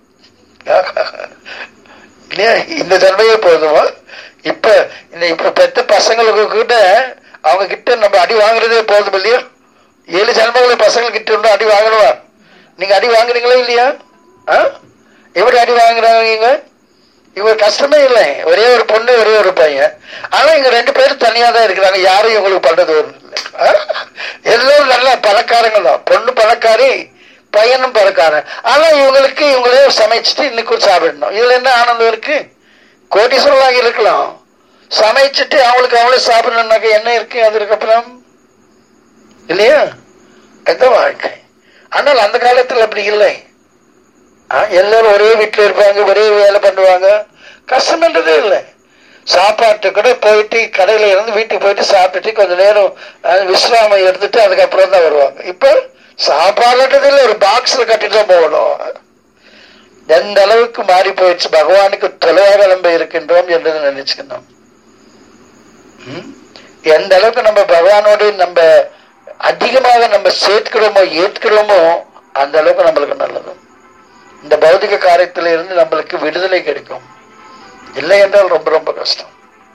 இல்லையா இந்த ஜென்மையே போதுமா இப்ப இந்த இப்ப பெத்த பசங்களுக்கு கிட்ட அவங்க கிட்ட நம்ம அடி வாங்குறதே போதும் இல்லையா ஏழு ஜென்மங்களை பசங்க கிட்ட இருந்தா அடி வாங்கணுமா நீங்க அடி வாங்குறீங்களா இல்லையா ஆ? எப்படி அடி வாங்குறாங்க இவங்க கஷ்டமே இல்லை ஒரே ஒரு பொண்ணு ஒரே ஒரு பையன் ஆனா இங்க ரெண்டு பேரும் தனியா தான் இருக்கிறாங்க யாரும் இவங்களுக்கு பண்றது ஒண்ணு இல்லை ஆ? எல்லாரும் நல்ல பணக்காரங்க தான் பொண்ணு பணக்காரி பையனும் பணக்காரன் ஆனா இவங்களுக்கு இவங்களே சமைச்சிட்டு இன்னைக்கு சாப்பிடணும் இதுல என்ன ஆனந்தம் இருக்கு கோட்டீஸ்வரலாக இருக்கலாம் சமைச்சிட்டு அவங்களுக்கு அவங்களே சாப்பிடணும்னாக்க என்ன இருக்கு அதுக்கப்புறம் இல்லையா அதுதான் வாழ்க்கை ஆனால் அந்த காலத்துல அப்படி இல்லை ஆ, எல்லாரும் ஒரே வீட்டுல இருப்பாங்க ஒரே வேலை பண்ணுவாங்க கஷ்டம்ன்றதே இல்லை சாப்பாட்டு கூட போயிட்டு கடையில இருந்து வீட்டுக்கு போயிட்டு சாப்பிட்டுட்டு கொஞ்ச நேரம் அஹ், விசிராமம் எடுத்துட்டு அதுக்கப்புறம் தான் வருவாங்க இப்ப சாப்பாடுன்றது இல்லை ஒரு பாக்ஸ்ல கட்டிட்டு தான் போகணும் எந்த அளவுக்கு மாறி போயிடுச்சு பகவானுக்கு தொலைவாக நம்ம இருக்கின்றோம் என்று நினைச்சுக்கணும் ம்? எந்த அளவுக்கு நம்ம பகவானோடு நம்ம அதிகமாக நம்ம சேர்க்கிறோமோ ஏற்கிறோமோ அந்த அளவுக்கு நம்மளுக்கு நல்லது இந்த பௌதிக காரியத்தில இருந்து நம்மளுக்கு விடுதலை கிடைக்கும் இல்லை என்றால் ரொம்ப ரொம்ப கஷ்டம்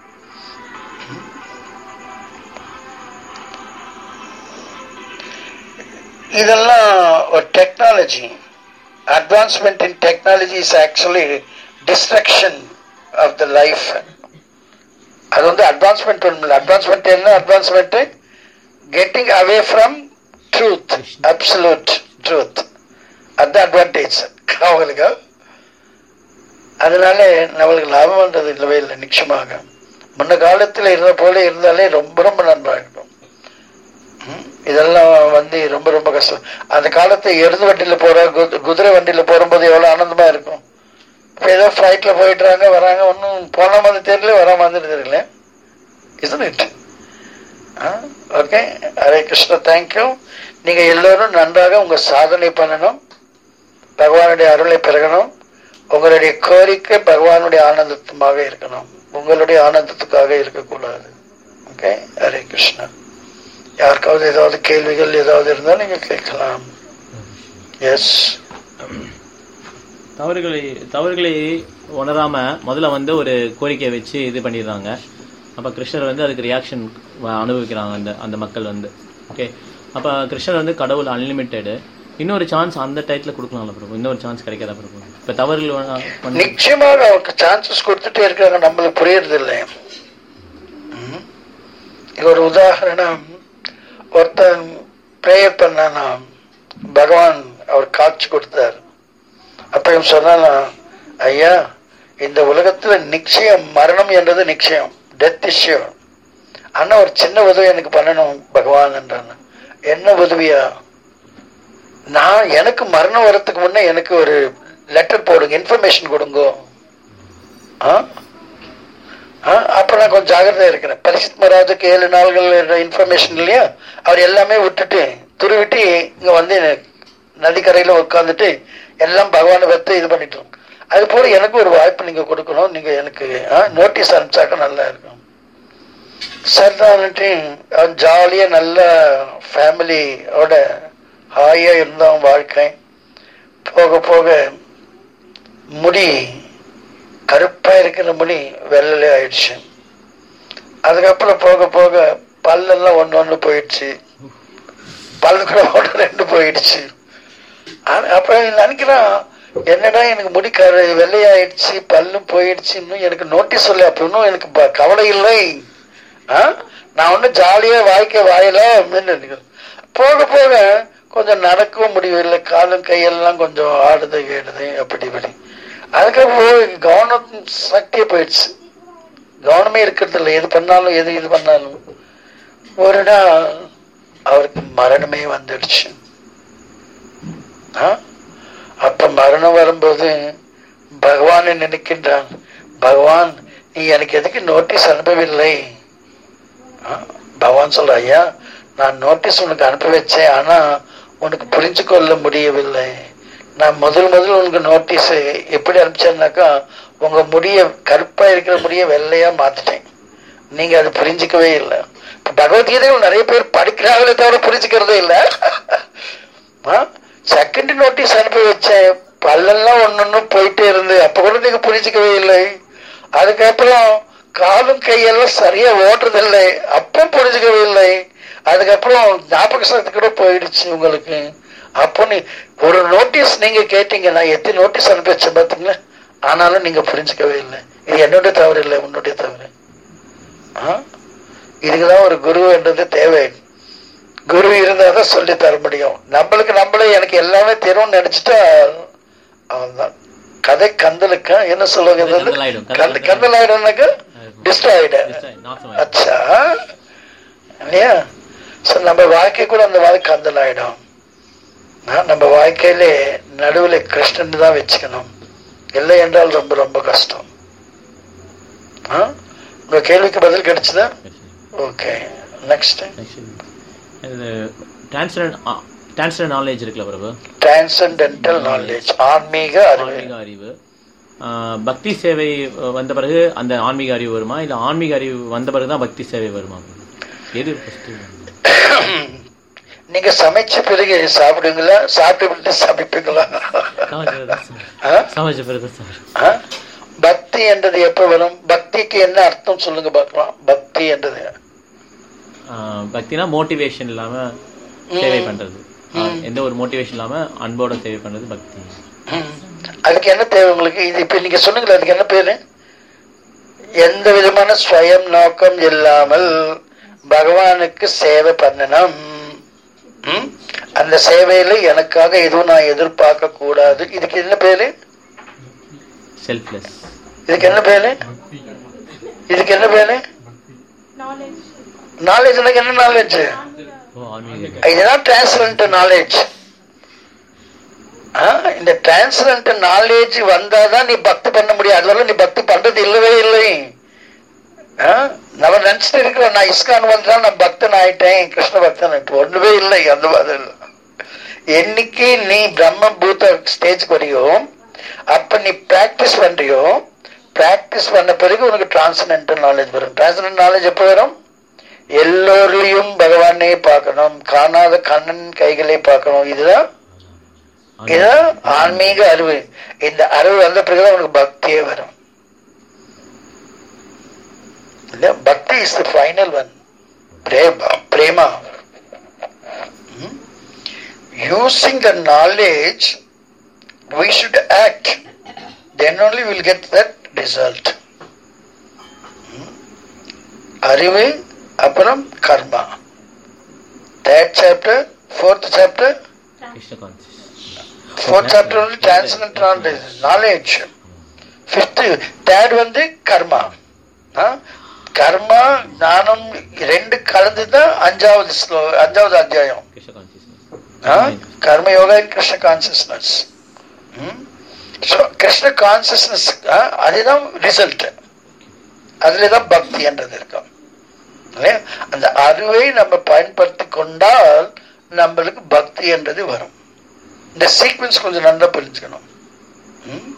இதெல்லாம் ஒரு technology advancement in technology is actually destruction of the life அது வந்து அட்வான்ஸ்மெண்ட் ஒன்றும் இல்லை அட்வான்ஸ்மெண்ட் என்ன advancement getting away from truth absolute truth அது அட்வான்டேஜ் அவங்களுக்கு அதனால நம்மளுக்கு லாபம் பண்றது இல்லவே இல்லை நிச்சயமாக முன்ன காலத்துல இருந்த போல இருந்தாலே ரொம்ப ரொம்ப நன்றாக இருக்கும் ம், இதெல்லாம் வந்து ரொம்ப ரொம்ப கஷ்டம் அந்த காலத்து எருது வண்டியில போற குதி- குதிரை வண்டியில போகும்போது எவ்வளவு ஆனந்தமா இருக்கும் இப்ப ஏதோ ஃபிளைட்ல போயிட்டுறாங்க வராங்க ஒன்றும் போன மாதிரி தெரியல வரா மாதிரி தெரியல isn't it okay Hare Krishna thank you நீங்க எல்லோரும் நன்றாக உங்க சாதனை பண்ணணும் பகவானுடைய அருளை பெறணும் உங்களுடைய கோரிக்கை பகவானுடைய ஆனந்தத்துமாக இருக்கணும் உங்களுடைய ஆனந்தத்துக்காக இருக்கக்கூடாது ஓகே ஹரே கிருஷ்ணா யாருக்காவது ஏதாவது கேள்விகள் ஏதாவது இருந்தால் நீங்க கேட்கலாம் எஸ் தவறுகளை தவறுகளை உணராம முதல்ல வந்து ஒரு கோரிக்கை வச்சு இது பண்ணிடுறாங்க அப்ப கிருஷ்ணர் வந்து அதுக்கு ரியாக்ஷன் அனுபவிக்கிறாங்க அந்த அந்த மக்கள் வந்து ஓகே அப்ப கிருஷ்ணர் வந்து கடவுள் அன்லிமிட்டெடு இன்னொரு சான்ஸ் அந்த டயத்துல கொடுக்கலாம்ல பிரபு இன்னொரு சான்ஸ் கிடைக்காதா பிரபு இப்ப தவறுகள் வ- பண்ணி நிச்சயமாக அவருக்கு சான்சஸ் கொடுத்துட்டே இருக்காங்க நம்மளுக்கு புரியறது இல்லை ம். இது ஒரு உதாரணம் ஒருத்தன் ப்ரேயர் பண்ணானா பகவான் அவர் காட்சி கொடுத்தார் அப்ப இவன் சொன்னானா ஐயா இந்த உலகத்துல நிச்சயம் மரணம் என்றது நிச்சயம் டெத் இஷ்யூ ஆனா ஒரு சின்ன உதவி எனக்கு பண்ணணும் பகவான் என்றான் என்ன உதவியா நான் எனக்கு மரணம் வரத்துக்கு முன்ன எனக்கு ஒரு லெட்டர் போடுங்க இன்ஃபர்மேஷன் கொடுங்க ஆ? ஆ, அப்ப நான் கொஞ்சம் ஜாகிரதையா இருக்கிறேன் பரிசித் மகாராஜுக்கு ஏழு நாள்கள் இன்ஃபர்மேஷன் இல்லையா அவர் எல்லாமே விட்டுட்டு துருவிட்டு இங்க வந்து நதிக்கரையில உட்காந்துட்டு எல்லாம் பகவானை பத்தி இது பண்ணிட்டு இருக்கு. அது போல எனக்கு ஒரு வாய்ப்பு நீங்க கொடுக்கணும் நீங்க எனக்கு நோட்டீஸ் அனுப்பிச்சாக்க நல்லா இருக்கும் சரிதான்ட்டு அவன் ஜாலியா நல்ல ஃபேமிலியோட ஹாயா இருந்தான் வாழ்க்கை போக போக முடி கருப்பா இருக்கிற முடி வெள்ளலே ஆயிடுச்சு அதுக்கப்புறம் போக போக பல்லெல்லாம் ஒண்ணு ஒண்ணு போயிடுச்சு பல்லு கூட ஒன்று ரெண்டு போயிடுச்சு ஆனா, அப்ப நினைக்கிறான் என்னடா எனக்கு முடி கரு வெள்ளையாயிடுச்சு பல்லும் போயிடுச்சு இன்னும் எனக்கு நோட்டீஸ் இல்லை அப்ப இன்னும் எனக்கு ப- கவலை இல்லை ஆ? நான் ஒன்னும் ஜாலியா வாய்க்க வாயில அப்படின்னு நினைக்கிறேன். போக போக கொஞ்சம் நடக்கவும் முடியவில்லை காலும் கையெல்லாம் கொஞ்சம் ஆடுது கேடுது அப்படி இப்படி அதுக்கப்புறம் கவனம் சக்தியே போயிடுச்சு கவனமே இருக்கிறது இல்லை எது பண்ணாலும் எது இது பண்ணாலும் ஒரு நாள் அவருக்கு மரணமே வந்துடுச்சு ஆ? அப்ப மரணம் வரும்போது பகவானை நினைக்கின்றான் பகவான் நீ எனக்கு எதுக்கு நோட்டீஸ் அனுப்பவில்லை ஆ? பகவான் சொல்ற ஐயா நான் நோட்டீஸ் உனக்கு அனுப்பி வச்சேன் ஆனா உனக்கு புரிஞ்சு கொள்ள முடியவில்லை நான் முதல் முதல் உனக்கு நோட்டீஸ் எப்படி அனுப்பிச்சேன்னாக்கா உங்க முடிய கருப்பா இருக்கிற முடிய வெள்ளையா மாத்திட்டேன் நீங்க அது புரிஞ்சுக்கவே இல்லை இப்ப பகவத்கீதைகள் நிறைய பேர் படிக்கிறாங்களே தவிர புரிஞ்சுக்கிறதே இல்லை செகண்ட் நோட்டீஸ் அனுப்பி வச்சேன் பல்லெல்லாம் ஒன்னொன்னு போயிட்டே இருந்து அப்ப கூட நீங்க புரிஞ்சுக்கவே இல்லை அதுக்கப்புறம் காலும் கையெல்லாம் சரியா ஓட்டுறதில்லை அப்ப புரிஞ்சுக்கவே இல்லை அதுக்கப்புறம் ஞாபக சக்தி கூட போயிடுச்சு உங்களுக்கு அப்போ நீ ஒரு நோட்டீஸ் நீங்க கேட்டீங்க நான் எத்தனை நோட்டீஸ் அனுப்பி வச்சேன் பாத்தீங்களா ஆனாலும் நீங்க புரிஞ்சுக்கவே இல்லை இது என்னுடைய தவறு இல்லை உன்னுடைய தவறு ஆ? இதுக்குதான் ஒரு குரு என்றது தேவை குரு இருந்தாதான் சொல்லி தர முடியும் நம்மளுக்கு நம்மளே எனக்கு எல்லாமே தெரியும்னு நினைச்சிட்டா அவன்தான் கதை கந்தலுக்கா என்ன சொல்லுவாங்க இது வந்து? கந்தலாயிடும். கதை கந்த கந்தலாயிடும்னாக்க டிஸ்ட்ராய்டு நாசமாயிடும் அச்சா இல்லையா சோ நம்ம வாழ்க்கை கூட அந்த மாதிரி கந்தல் ஆயிடும் ஆ, நம்ம வாழ்க்கையிலே நடுவுல கிருஷ்ணன் தான் வச்சுக்கணும் இல்லை என்றால் ரொம்ப ரொம்ப கஷ்டம் ஆ? உங்க கேள்விக்கு பதில் கிடைச்சதா ஓகே நெக்ஸ்ட் இது டிரான்ஸ்லர் டிரான்ஸ்லர் நாலேஜ் இருக்குல்ல பிரபு டிரான்சென்டென்டல் நாலேஜ் ஆன்மீக அறிவு ஆன்மீக அறிவு ஆஹ் பக்தி சேவை வந்த பிறகு அந்த ஆன்மீக அறிவு வருமா இல்ல ஆன்மீக அறிவு வந்த பிறகு தான் பக்தி சேவை வருமா எது ஃபர்ஸ்ட் நீங்க சமைச்ச பிறகு சாப்பிடுங்களா சாப்பிட்டு விட்டு சமைப்பீங்களா ஆ? சமைச்ச பிறகு சார் ஆ? பக்தி என்றது எப்ப வரும் பக்திக்கு என்ன அர்த்தம் சொல்லுங்க பார்க்கலாம் பக்தி என்றது பக்தினா மோட்டிவேஷன் இல்லாம சேவை பண்றது ஆஹ் எந்த ஒரு மோட்டிவேஷன் இல்லாம அன்போட சேவை பண்றது பக்தி ம். அதுக்கு என்ன தேவை உங்களுக்கு இது இப்ப நீங்க சொன்னீங்களே அதுக்கு என்ன பேரு எந்த விதமான ஸ்வயம் நோக்கம் இல்லாமல் பகவானுக்கு சேவை பண்ணணும் ம்? அந்த சேவையில எனக்காக எதுவும் நான் எதிர்பார்க்க கூடாது இதுக்கு என்ன பேரு செல்ஃப்லெஸ் இதுக்கு என்ன பேரு இதுக்கு என்ன பேரு நாலேஜ் நாலேஜ் எனக்கு என்ன நாலேஜ் ஓ ஆன்மீக இதுதான் டிரான்ஸ்பரண்ட் நாலேஜ் இந்த டிரான்ஸ்பரண்ட் நாலேஜ் வந்தாதான் நீ பக்தி பண்ண முடியும் அதுவரை நீ பக்தி பண்றது இல்லவே இல்லை ஆ? நம்ம நினைச்சிட்டு இருக்கிறோம் நான் இஸ்கான் வந்தா நான் பக்தன் ஆயிட்டேன் கிருஷ்ண பக்தன் இப்போ ஒண்ணுமே இல்லை அந்த மாதிரி இல்லை. என்னைக்கு நீ பிரம்ம பூத ஸ்டேஜ்க்கு வரையோ அப்ப நீ பிராக்டிஸ் பண்றியோ பிராக்டிஸ் பண்ண பிறகு உனக்கு டிரான்சனன்டல் நாலேஜ் வரும் டிரான்சனன்ட் நாலேஜ் எப்போ வரும் எல்லோரையும் பகவானே பார்க்கணும் காணாத கண்ணன் கைகளை பார்க்கணும் இதுதான் இதுதான் ஆன்மீக அறிவு இந்த அறிவு வந்த பிறகுதான் உனக்கு பக்தியே வரும் இல்ல bhakti is the final one prema prema using the knowledge we should act then only we'll get that result Hmm? அறிவு அப்புறம் karma third chapter fourth chapter Krishna conscious fourth chapter வந்து transcendent knowledge knowledge fifth third வந்து கர்மா ஆ? கர்மா ஞானம் ரெண்டு கலந்து தான் அஞ்சாவது slow அஞ்சாவது அத்தியாயம் கிருஷ்ண கான்சியஸ் ஆ? Karma yoga Krishna consciousness so Krishna consciousness அதுதான் ரிசல்ட் அதுல தான் பக்தி என்றது இருக்கும் இல்லையா? அந்த அறிவை நம்ம பயன்படுத்தி கொண்டால் நம்மளுக்கு பக்தி என்றது வரும் இந்த சீக்வன்ஸ் கொஞ்சம் நல்லா புரிஞ்சுக்கணும் ம்?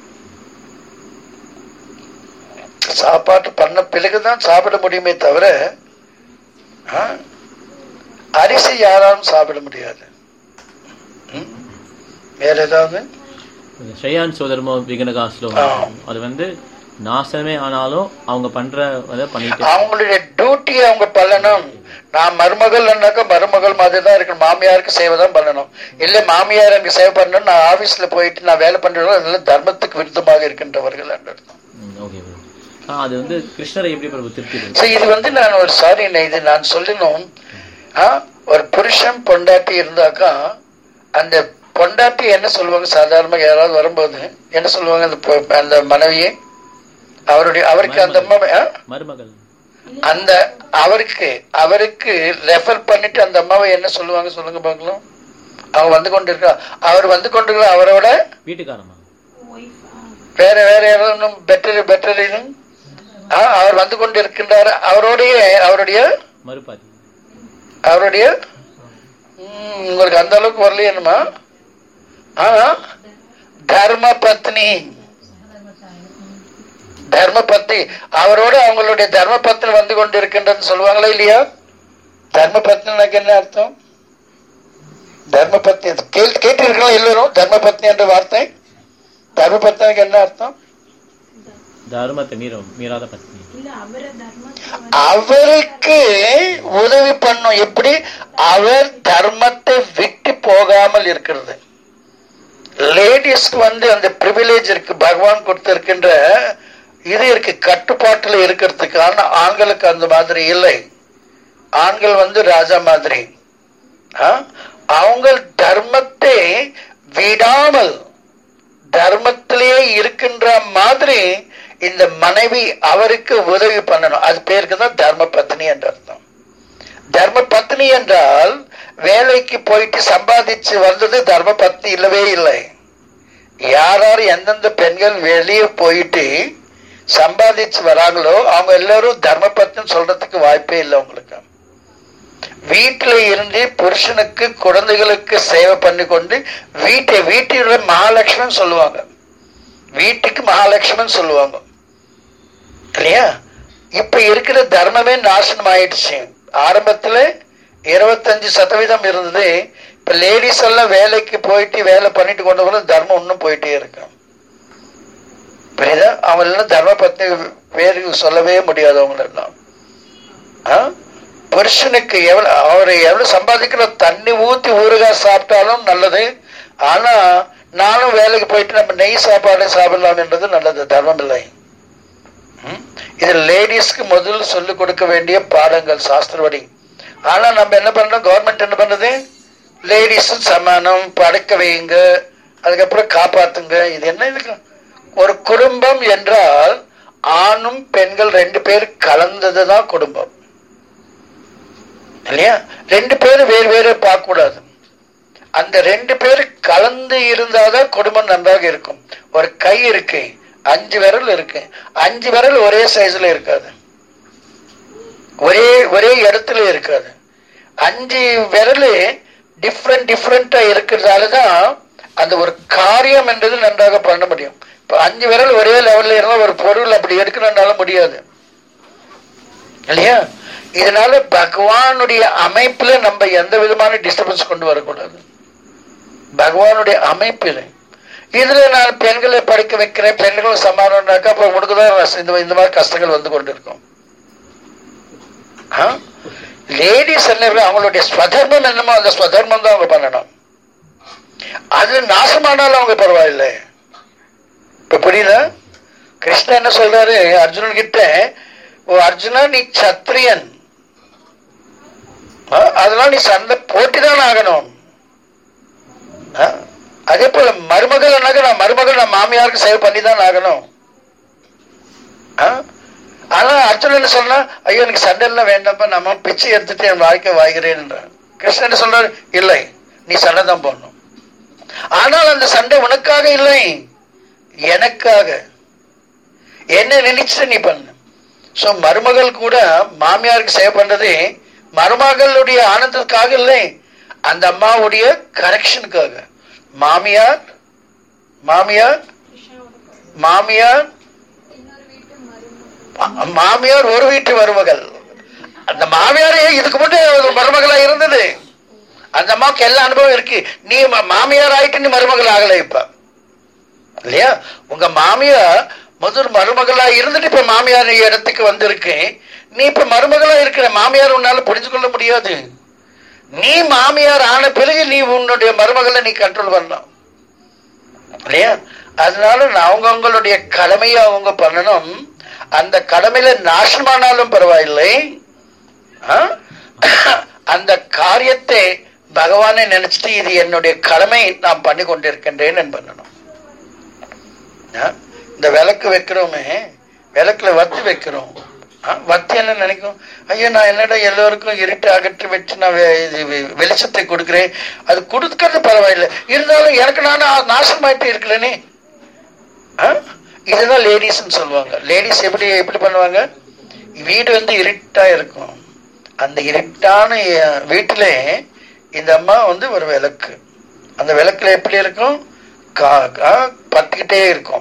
சாப்பாட்டு பண்ண பிறகுதான் சாப்பிட முடியுமே தவிர ஆ, அரிசி யாராலும் சாப்பிட முடியாது ம்? வேற ஏதாவது ஸ்ரேயான் சோதர்மோ விகனகா ஸ்லோகம் ஆ. அது வந்து நாசமே ஆனாலும் அவங்க பண்ற அதை பண்ணிட்டு அவங்களுடைய டியூட்டி அவங்க பண்ணணும் நான் மருமகள்னாக்கா மருமகள் மாதிரி தான் இருக்கணும் மாமியாருக்கு சேவை தான் பண்ணணும் இல்ல மாமியார் எனக்கு சேவை பண்ணணும் நான் ஆபீஸ்ல போயிட்டு நான் வேலை பண்றேன் அதெல்லாம் தர்மத்துக்கு விருத்தமாக இருக்கின்றவர்கள் என்று அர்த்தம். ஓகே அது வந்து கிருஷ்ணரை எப்படி பிரபு திருப்தி So, இது வந்து நான் ஒரு சாரி இது நான் சொல்லணும் ஆ, ஒரு புருஷன் பொண்டாட்டி இருந்தாக்கா அந்த பொண்டாட்டி என்ன சொல்லுவாங்க சாதாரணமாக யாராவது வரும்போது என்ன சொல்லுவாங்க அந்த பொ- அந்த மனைவியை அவருடைய அவருக்கு அந்த அம்மா ஆ? மருமகள் அந்த அவருக்கு அவருக்கு ரெஃபர் பண்ணிட்டு அந்த அம்மாவை என்ன சொல்லுவாங்க சொல்லுங்க பார்க்கலாம் அவங்க வந்து கொண்டிருக்கா அவர் வந்து கொண்டிருக்க அவரோட வீட்டுக்காரமா ஒய்ஃப் வேற வேற யாரும் பெட்டர் பெட்டர் இது ஆ, அவர் வந்து கொண்டிருக்கின்றார் அவருடைய அவருடைய மறுபாதி அவருடைய ம், உங்களுக்கு அந்த அளவுக்கு வரலையேனுமா ஆ தர்ம பத்னி தர்ம பத்னி அவரோட அவங்களுடைய தர்ம பத்னி வந்து கொண்டிருக்கின்றன்னு சொல்லுவாங்களா இல்லையா தர்ம பத்னிக்கு என்ன அர்த்தம் தர்ம பத்னி கேள் கேட்டிருக்கலாம் எல்லாரும் தர்ம பத்னி என்ற வார்த்தை தர்ம பத்னிக்கு என்ன அர்த்தம் தர்மத்தை மீறும் மீறாத பத்னி இல்ல அவரை தர்மத்தை அவருக்கு உதவி பண்ணும் எப்படி அவர் தர்மத்தை விட்டு போகாமல் இருக்கிறது லேடிஸ்க்கு வந்து அந்த ப்ரிவிலேஜ் இருக்கு பகவான் கொடுத்திருக்கின்ற இது இருக்கு கட்டுப்பாட்டுல இருக்கிறதுக்கு ஆனா ஆண்களுக்கு அந்த மாதிரி இல்லை ஆண்கள் வந்து ராஜா மாதிரி ஆ? அவங்க தர்மத்தை விடாமல் தர்மத்திலேயே இருக்கின்ற மாதிரி இந்த மனைவி அவருக்கு உதவி பண்ணணும் அது பேருக்கு தான் தர்ம பத்னி என்ற அர்த்தம் தர்ம பத்னி என்றால் வேலைக்கு போயிட்டு சம்பாதிச்சு வந்தது தர்ம பத்னி இல்லவே இல்லை யார் யார் எந்தெந்த பெண்கள் வெளியே போயிட்டு சம்பாதிச்சு வராங்களோ அவங்க எல்லாரும் தர்ம பத்னி சொல்றதுக்கு வாய்ப்பே இல்லை உங்களுக்கு வீட்டுல இருந்து புருஷனுக்கு குழந்தைகளுக்கு சேவை பண்ணி கொண்டு வீட்டை வீட்டில் மகாலட்சுமி சொல்லுவாங்க வீட்டுக்கு மகாலட்சுமி சொல்லுவாங்க இல்லையா இப்ப இருக்கிற தர்மமே நாசனம் ஆயிடுச்சு ஆரம்பத்துல இருபத்தஞ்சு சதவீதம் இருந்தது இப்ப லேடிஸ் எல்லாம் வேலைக்கு போயிட்டு வேலை பண்ணிட்டு கொண்டு போன தர்மம் இன்னும் போயிட்டே இருக்கு புரியுதா அவங்க எல்லாம் தர்ம பத்னி பேருக்கு சொல்லவே முடியாது அவங்க எல்லாம் ஆ? புருஷனுக்கு எவ்வளவு அவர் எவ்வளவு சம்பாதிக்கிற தண்ணி ஊத்தி ஊறுகாய் சாப்பிட்டாலும் நல்லது ஆனா நானும் வேலைக்கு போயிட்டு நம்ம நெய் சாப்பாடு சாப்பிடலாம் என்றது நல்லது தர்மம் இல்லை ம்? இது லேடிஸ்க்கு முதல்ல சொல்லிக் கொடுக்க வேண்டிய பாடங்கள் சாஸ்திரப்படி ஆனா நம்ம என்ன பண்றோம் கவர்மெண்ட் என்ன பண்ணுது லேடிஸும் சமானம் படைக்க வைங்க அதுக்கப்புறம் காப்பாத்துங்க இது என்ன இதுக்கு ஒரு குடும்பம் என்றால் ஆணும் பெண்கள் ரெண்டு பேர் கலந்ததுதான் குடும்பம் இல்லையா ரெண்டு பேரும் வேறு வேறு பார்க்க கூடாது அந்த ரெண்டு பேர் கலந்து இருந்தாதான் குடும்பம் நன்றாக இருக்கும் ஒரு கை இருக்கு அஞ்சு விரல் இருக்கு அஞ்சு விரல் ஒரே சைஸ்ல இருக்காது ஒரே ஒரே இடத்துல இருக்காது அஞ்சு விரல் டிஃப்ரெண்ட் டிஃப்ரெண்டா இருக்கிறதால தான் அந்த ஒரு காரியம் என்றது நன்றாக பண்ண முடியும் இப்ப அஞ்சு விரல் ஒரே லெவல்ல இருந்தா ஒரு பொருள் அப்படி எடுக்கணும்னால முடியாது இல்லையா இதனால பகவானுடைய அமைப்புல நம்ம எந்த விதமான டிஸ்டர்பன்ஸ் கொண்டு வரக்கூடாது பகவானுடைய அமைப்பில் இதுல நான் பெண்களை படிக்க வைக்கிறேன் பெண்களை சமாதானாக்கா அப்ப உனக்குதான் இந்த இந்த மாதிரி கஷ்டங்கள் வந்து கொண்டிருக்கும் லேடிஸ் என்ன அவங்களுடைய ஸ்வதர்மம் என்னமோ அந்த ஸ்வதர்மம் தான் அவங்க பண்ணணும் அது நாசமானாலும் அவங்க பரவாயில்லை இப்ப புரியுதா கிருஷ்ணன் என்ன சொல்றாரு அர்ஜுனன் கிட்ட ஓ அர்ஜுனா நீ சத்திரியன் ஆ, அதெல்லாம் நீ சண்டை போட்டிதான் ஆகணும் ஆ, அதே போல மருமகள் நான் மருமகள் நான் மாமியாருக்கு சேவை பண்ணி தான் ஆகணும் ஆ? ஆனா அர்ஜுனன் என்ன சொன்னா ஐயோ எனக்கு சண்டை எல்லாம் வேண்டாம்ப்பா நம்ம பிச்சை எடுத்துட்டு என் வாழ்க்கை வாய்கிறேன் கிருஷ்ணன் என்ன சொல்றாரு இல்லை நீ சண்டை தான் போடணும் ஆனால் அந்த சண்டை உனக்காக இல்லை எனக்காக என்ன நினைச்சு நீ பண்ணு சோ மருமகள் கூட மாமியாருக்கு சேவை பண்றது மருமகளுடைய ஆனந்தத்துக்காக இல்லை அந்த அம்மாவுடைய கரெக்ஷனுக்காக மாமியார் மாமியார் மாமியார் இன்னொரு வீட்டு மருமகள் மா- மாமியார் ஒரு வீட்டு மருமகள் அந்த மாமியாரே இதுக்கு முன்னாடி ஒரு மருமகளா இருந்தது அந்த அம்மாவுக்கு எல்லா அனுபவம் இருக்கு நீ ம- மாமியார் ஆயிட்டு நீ மருமகள் ஆகல இப்ப இல்லையா உங்க மாமியார் முதல் மருமகளா இருந்துட்டு இப்ப மாமியார் இடத்துக்கு வந்திருக்கு நீ இப்ப மருமகளா இருக்கிற மாமியார் உன்னால புரிஞ்சு கொள்ள முடியாது நீ மாமியார் ஆன பிறகு நீ உன்னுடைய மருமகளை நீ கண்ட்ரோல் பண்ணலாம் இல்லையா அதனால நான் அவங்கவங்களுடைய கடமையை அவங்க பண்ணணும் அந்த கடமையில நாசமானாலும் பரவாயில்லை ஆ? அந்த காரியத்தை பகவானை நினைச்சிட்டு இது என்னுடைய கடமை நான் பண்ணி கொண்டிருக்கின்றேன் பண்ணணும் ஆ? இந்த விளக்கு வைக்கிறோமே விளக்குல வத்தி வைக்கிறோம் ஆ? வத்தி என்ன நினைக்கும் ஐயோ நான் என்னடா எல்லோருக்கும் இருட்டு அகற்றி வச்சு நான் வெ- இது வெ- வெளிச்சத்தை கொடுக்கிறேன் அது கொடுக்கறது பரவாயில்லை இருந்தாலும் எனக்கு நான் நாசமாயிட்டு இருக்கிறேனே ஆ? இதுதான் லேடிஸ்ன்னு சொல்லுவாங்க லேடிஸ் எப்படி எப்படி பண்ணுவாங்க வீடு வந்து இருட்டா இருக்கும் அந்த இருட்டான அஹ், வீட்டுல இந்த அம்மா வந்து ஒரு விளக்கு அந்த விளக்குல எப்படி இருக்கும் கா- கா- பத்திக்கிட்டே இருக்கும்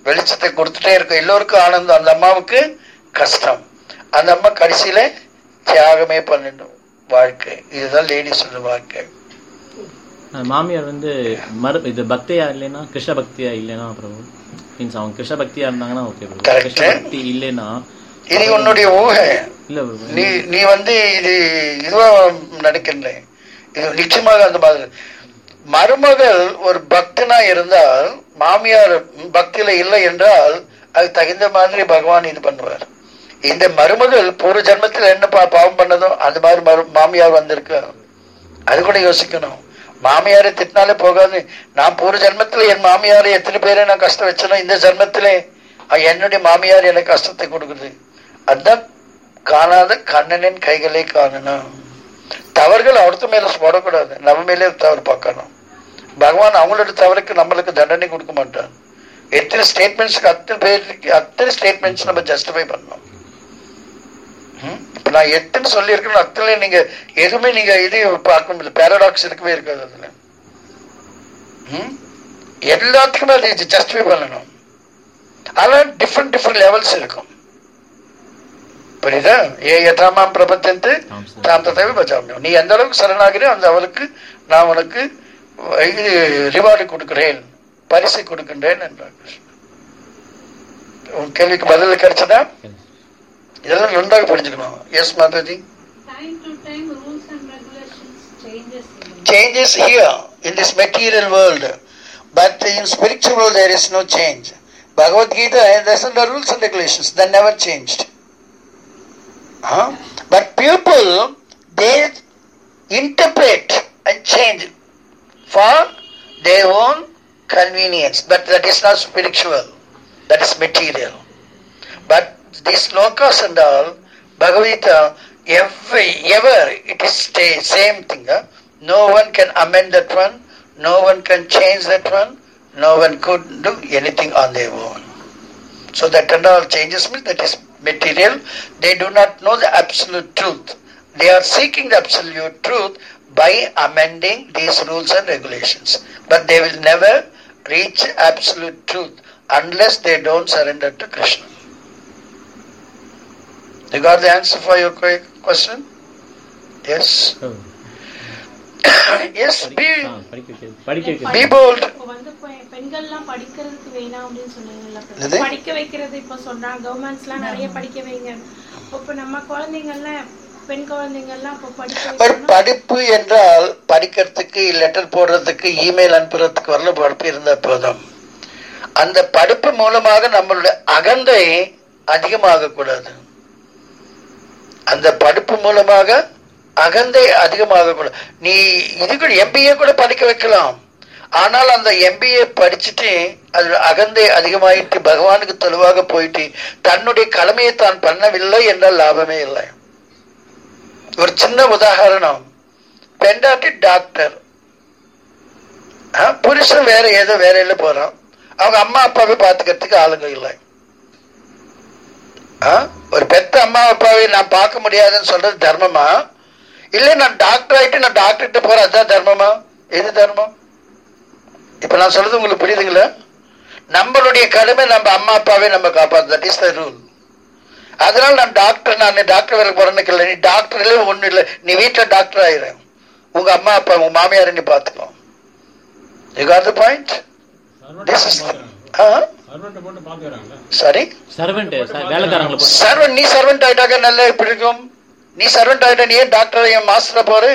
வெளிச்சத்தை கொடுத்துட்டே இருக்கும் எல்லோருக்கும் ஆனந்தம் அந்த அம்மாவுக்கு கஷ்டம் அந்த அம்மா கடைசியில தியாகமே பண்ணிடும் வாழ்க்கை இதுதான் லேடிஸோட வாழ்க்கை அஹ் மாமியார் வந்து மறு இது பக்தியா இல்லைன்னா கிருஷ்ண பக்தியா இல்லைன்னா பிரபு மீன்ஸ் அவங்க கிருஷ்ண பக்தியா இருந்தாங்கன்னா ஓகே பிரபு Correct. கிருஷ்ண பக்தி இல்லைன்னா இது உன்னுடைய ஊகை இல்ல பிரபு நீ நீ வந்து இது இதுவா நினைக்கின்றேன் இது நிச்சயமாக அந்த மாதிரி மருமகள் ஒரு பக்தனா இருந்தால் மாமியார் பக்தியில இல்லை என்றால் அது தகுந்த மாதிரி பகவான் இது பண்ணுவார் இந்த மருமகள் பூர்வ ஜென்மத்தில் என்ன பா- பாவம் பண்ணதோ அந்த மாதிரி மரு மாமியார் வந்திருக்கு அது கூட யோசிக்கணும் மாமியாரை திட்டினாலே போகாது நான் பூர்வ ஜென்மத்துல என் மாமியாரை எத்தனை பேரை நான் கஷ்டம் வச்சனோ இந்த ஜென்மத்திலே அஹ், என்னுடைய மாமியார் எனக்கு கஷ்டத்தை கொடுக்குது அதான் காணாத கண்ணனின் கைகளை காணணும் தவறுகள் அவர்த்து மேல போடக்கூடாது நம்ம மேலே தவறு பார்க்கணும் பகவான் அவங்களோட தவறுக்கு நம்மளுக்கு தண்டனை கொடுக்க மாட்டான் எத்தனை ஸ்டேட்மெண்ட்ஸ்க்கு அத்தனை பேருக்கு அத்தனை ஸ்டேட்மெண்ட்ஸ் நம்ம ஜஸ்டிஃபை பண்ணணும் ம்? இப்ப நான் எத்தனை சொல்லியிருக்கேன் அத்தனை நீங்க எதுவுமே நீங்க இது பார்க்க முடியல பேரடாக்ஸ் இருக்கவே இருக்காது அதுல ம்? எல்லாத்துக்குமே அது ஜஸ்டிஃபை பண்ணணும் ஆனால் டிஃப்ரெண்ட் டிஃப்ரெண்ட் லெவல்ஸ் இருக்கும் புரியுதா ஏ யதாமாம் பிரபத்தந்து ஆம் சார். தாம் ததவி பச்சாமியம் நீ எந்த அளவுக்கு சரணாகிறோ அந்த அவளுக்கு நான் உனக்கு இது ரிவார்டு கொடுக்கிறேன் பரிசு கொடுக்கின்றேன் என்றார் கிருஷ்ணன் உன் கேள்விக்கு பதில் கிடைச்சதா இதெல்லாம் நன்றாக புரிஞ்சுக்கணும் yes Mataji Time to time, rules and regulations changes. in changes here in this material world, but in spiritual world there is no change. Bhagavad Gita, there's the rules and regulations, they never changed. Huh? But people, they interpret and change for their own convenience, but that is not spiritual, that is material. But these lokas and all, Bhagavad Gita, every, ever it is stay, same thing. Huh? No one can amend that one, no one can change that one, no one could do anything on their own. So that and all changes means that is material. They do not know the absolute truth. They are seeking the absolute truth by amending these rules and regulations. But they will never reach absolute truth unless they don't surrender to Krishna. You got the answer for your que- question? Yes? yes, be, ஆ, படிக்க வைக்கிறது படிக்க வைக்கிறது be bold. இப்போ வந்து பெ- பெண்கள்லாம் படிக்கிறதுக்கு வேணாம் அப்படின்னு சொன்னீங்கல்ல என்னது? படிக்க வைக்கிறது இப்போ சொல்றாங்க கவர்மெண்ட்ஸ்லாம் நிறைய படிக்க வைங்க இப்போ நம்ம குழந்தைங்கள்லாம் பெண் குழந்தைங்கள்லாம் இப்போ படிக்க ஒரு வைக்கணும் படிப்பு என்றால் படிக்கிறதுக்கு லெட்டர் போடுறதுக்கு இமெயில் அனுப்புறதுக்கு வரல படிப்பு இருந்தா போதும் அந்த படிப்பு மூலமாக நம்மளுடைய அகந்தை அதிகமாக கூடாது அந்த படிப்பு மூலமாக அகந்தை அதிகமாக கூடாது நீ இது கூட எம்பிஏ கூட படிக்க வைக்கலாம் ஆனால் அந்த எம்பிஏ படிச்சுட்டு அது அகந்தை அதிகமாயிட்டு பகவானுக்கு தெளிவாக போயிட்டு தன்னுடைய கடமையை தான் பண்ணவில்லை என்றால் லாபமே இல்லை ஒரு சின்ன உதாரணம் பெண்டாட்டி டாக்டர் ஆ, புருஷன் வேற ஏதோ வேலையில போறான் அவங்க அம்மா அப்பாவை பாத்துக்கிறதுக்கு ஆளுங்க இல்லை ஆ, ஒரு பெத்த அம்மா அப்பாவை நான் பார்க்க முடியாதுன்னு சொல்றது தர்மமா இல்ல நான் டாக்டர் ஆயிட்டு நான் டாக்டர்கிட்ட போறேன் அதான் தர்மமா எது தர்மம் இப்ப நான் சொல்றது உங்களுக்கு புரியுதுங்களா நம்மளுடைய கடமை நம்ம அம்மா அப்பாவை நம்ம காப்பாத்து தட் இஸ் த ரூல் அதனால நான் டாக்டர் நான் டாக்டர் வேலை போறேன்னு இல்லை நீ டாக்டர் இல்லை ஒண்ணும் இல்லை நீ வீட்டுல டாக்டர் ஆயிரு உங்க அம்மா அப்பா உங்க மாமியாரை நீ பாத்துக்கோ you got the point this is சர்வெண்ட்டை போட்டு பாத்துக்கிறாங்களே சாரி சர்வெண்ட் வேலைக்காரங்களை போட்டு சர்வன் நீ சர்வெண்ட் ஆயிட்டாக்க நல்லா பிடிக்கும் நீ சர்வெண்ட் ஆயிட்ட நீ ஏன் டாக்டர் என் மாஸ்டர் போற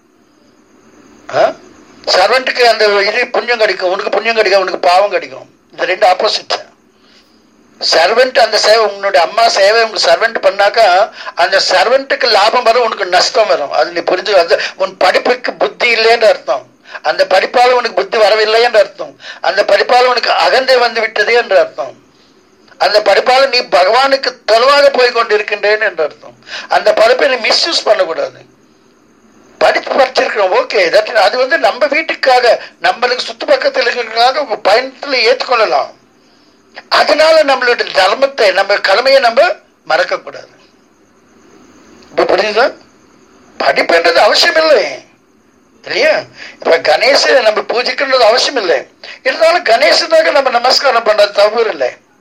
சர்வெண்ட்டுக்கு அந்த இது புண்ணியம் கிடைக்கும் உனக்கு புண்ணியம் கிடைக்கும் உனக்கு பாவம் கிடைக்கும் இது ரெண்டு ஆப்போசிட் சர்வெண்ட் அந்த சேவை உன்னுடைய அம்மா சேவை உங்க சர்வெண்ட் பண்ணாக்கா அந்த சர்வெண்ட்டுக்கு லாபம் வரும் உனக்கு நஷ்டம் வரும் அது நீ புரிஞ்சு அது உன் படிப்புக்கு புத்தி இல்லைன்னு அர்த்தம் அந்த படிப்பால உனக்கு புத்தி வரவில்லை என்று அர்த்தம் அந்த படிப்பால உனக்கு அகந்தை வந்து விட்டது என்று அர்த்தம் அந்த படிப்பால நீ பகவானுக்கு தொலைவாக போய் கொண்டிருக்கின்றேன் என்று அர்த்தம் அந்த படிப்பை நீ மிஸ்யூஸ் பண்ணக்கூடாது படிப்பு படிச்சிருக்கிறோம் ஓகே தட் அது வந்து நம்ம வீட்டுக்காக நம்மளுக்கு சுத்து பக்கத்தில் இருக்கிறதுக்காக உங்க பயணத்துல ஏற்றுக்கொள்ளலாம் அதனால நம்மளுடைய தர்மத்தை நம்ம கடமையை நம்ம மறக்க கூடாது இப்ப புரியுதா படிப்புன்றது அவசியம் இல்லை இல்லையா இப்ப கணேச நம்ம பூஜிக்கணுன்றது அவசியம் இல்லை இருந்தாலும் கணேசனாக நம்ம நமஸ்காரம் பண்றது தவறு இல்லை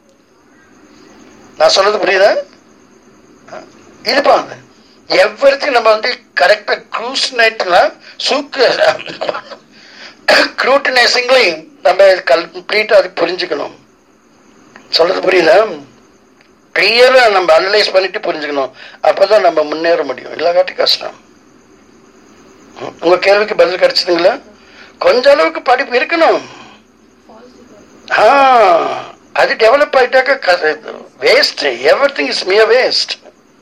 நான் சொல்றது புரியுதா இதுப்பா அது எவ்வளத்தையும் நம்ம வந்து கரெக்டா க்ரூஸ் நைட்ல சூக்கு க்ரூட்டினேசிங்லையும் நம்ம கம்ப்ளீட்டா அது புரிஞ்சுக்கணும் சொல்றது புரியுதா கிளியரா நம்ம அனலைஸ் பண்ணிட்டு புரிஞ்சுக்கணும் அப்பதான் நம்ம முன்னேற முடியும் இல்லாட்டி கஷ்டம் ம், உங்க கேள்விக்கு பதில் கிடைச்சதுங்களா கொஞ்ச அளவுக்கு படிப்பு இருக்கணும் ஆ, அது டெவலப் ஆயிட்டாக்க waste every thing is mere waste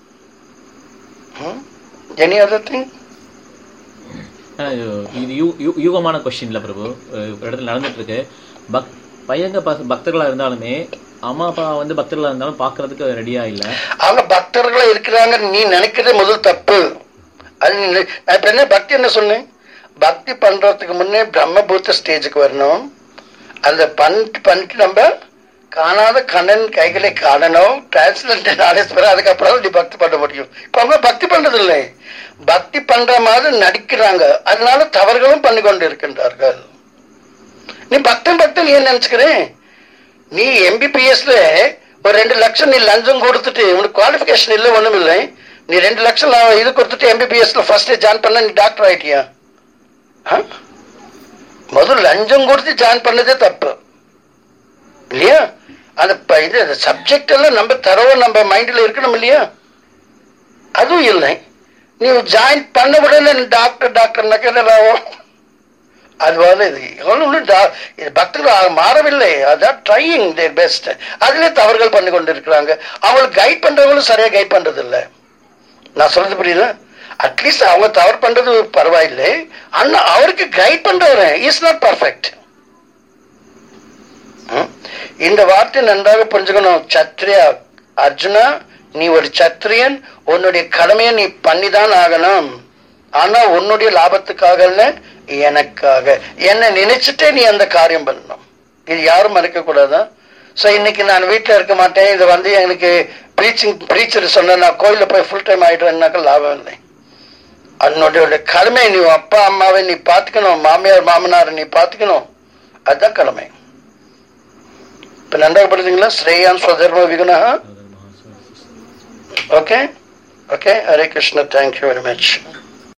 any other thing ஆனா, இது- இது யூ- யூ- யூகமான கொஸ்டின் இல்ல பிரபு அஹ் ஒரு இடத்துல நடந்துட்டு இருக்கு பக் பையங்க பச- பக்தர்களா இருந்தாலுமே அம்மா அப்பா வந்து பக்தர்களா இருந்தாலும் பாக்குறதுக்கு ரெடியா இல்ல அவங்க பக்தர்களா இருக்கிறாங்க நீ நினைக்கிறது முதல் தப்பு அது நீ நி- நான் இப்ப என்ன பக்தி என்ன சொன்னேன் பக்தி பண்றதுக்கு முன்னே பிரம்மபூத்த ஸ்டேஜுக்கு வரணும் அந்த பண்ணிட்டு பண்ணிட்டு நம்ம காணாத கண்ணன் கைகளை காணணும் டிரான்ஸ்லண்ட் நாலேஜ் பெற அதுக்கப்புறம் நீ பக்தி பண்ண முடியும் இப்ப அவங்க பக்தி பண்றது இல்லை பக்தி பண்ற மாதிரி நடிக்கிறாங்க அதனால தவறுகளும் பண்ணி கொண்டு இருக்கின்றார்கள் நீ பக்தன் பக்தன் ஏன் நினைச்சுக்கிறேன் நீ எம்பிபிஎஸ்ல ஒரு ரெண்டு லட்சம் நீ லஞ்சம் கொடுத்துட்டு உனக்கு குவாலிஃபிகேஷன் இல்லை ஒண்ணும் இல்லை நீ ரெண்டு லட்சம் நான் இது கொடுத்துட்டு எம்பிபிஎஸ்ல ஃபர்ஸ்ட் ஜாயின் பண்ண நீ டாக்டர் ஆயிட்டியா ஆ? முதல்ல லஞ்சம் கொடுத்து ஜாயின் பண்ணதே தப்பு இல்லையா அந்த ப- இது சப்ஜெக்ட் எல்லாம் நம்ம தரவ நம்ம மைண்ட்ல இருக்கணும் இல்லையா அதுவும் இல்லை நீ ஜாயின் பண்ண உடனே நீ டாக்டர் டாக்டர்னாக்க என்ன ஆகும் அதுவால இது ஒன்றும் டா- இது பக்தர்கள் மாறவில்லை அதான் ட்ரையிங் தேர் பெஸ்ட் அதுல தவறுகள் பண்ணி கொண்டு இருக்கிறாங்க அவங்களுக்கு கைட் பண்றவங்களும் சரியா கைட் பண்றது இல்ல நான் சொல்றது புரியுதா அட்லீஸ்ட் அவங்க தவறு பண்றது பரவாயில்லை ஆனா அவருக்கு கைட் பண்றவரு இஸ் நாட் பர்ஃபெக்ட் இந்த வார்த்தை நன்றாக புரிஞ்சுக்கணும் சத்ரியா அர்ஜுனா நீ ஒரு சத்திரியன் உன்னுடைய கடமையை நீ பண்ணிதான் ஆகணும் ஆனா உன்னுடைய லாபத்துக்காக இல்ல எனக்காக என்ன நினைச்சிட்டே நீ அந்த காரியம் பண்ணணும் இது யாரும் மறைக்க கூடாதா சோ இன்னைக்கு நான் வீட்டுல இருக்க மாட்டேன் இது வந்து எனக்கு ப்ரீச்சிங் ப்ரீச்சர் சொன்ன நான் கோயில்ல போய் ஃபுல் டைம் ஆயிடுவேன்னாக்க லாபம் இல்லை அதனுடைய கடமை நீ அப்பா அம்மாவை நீ பாத்துக்கணும் மாமியார் மாமனாரை நீ பாத்துக்கணும் அதுதான் கடமை இப்ப நன்றாக படுதுங்களா ஸ்ரேயான் ஸ்வதர்ம விகுணா okay okay Hare Krishna thank you very much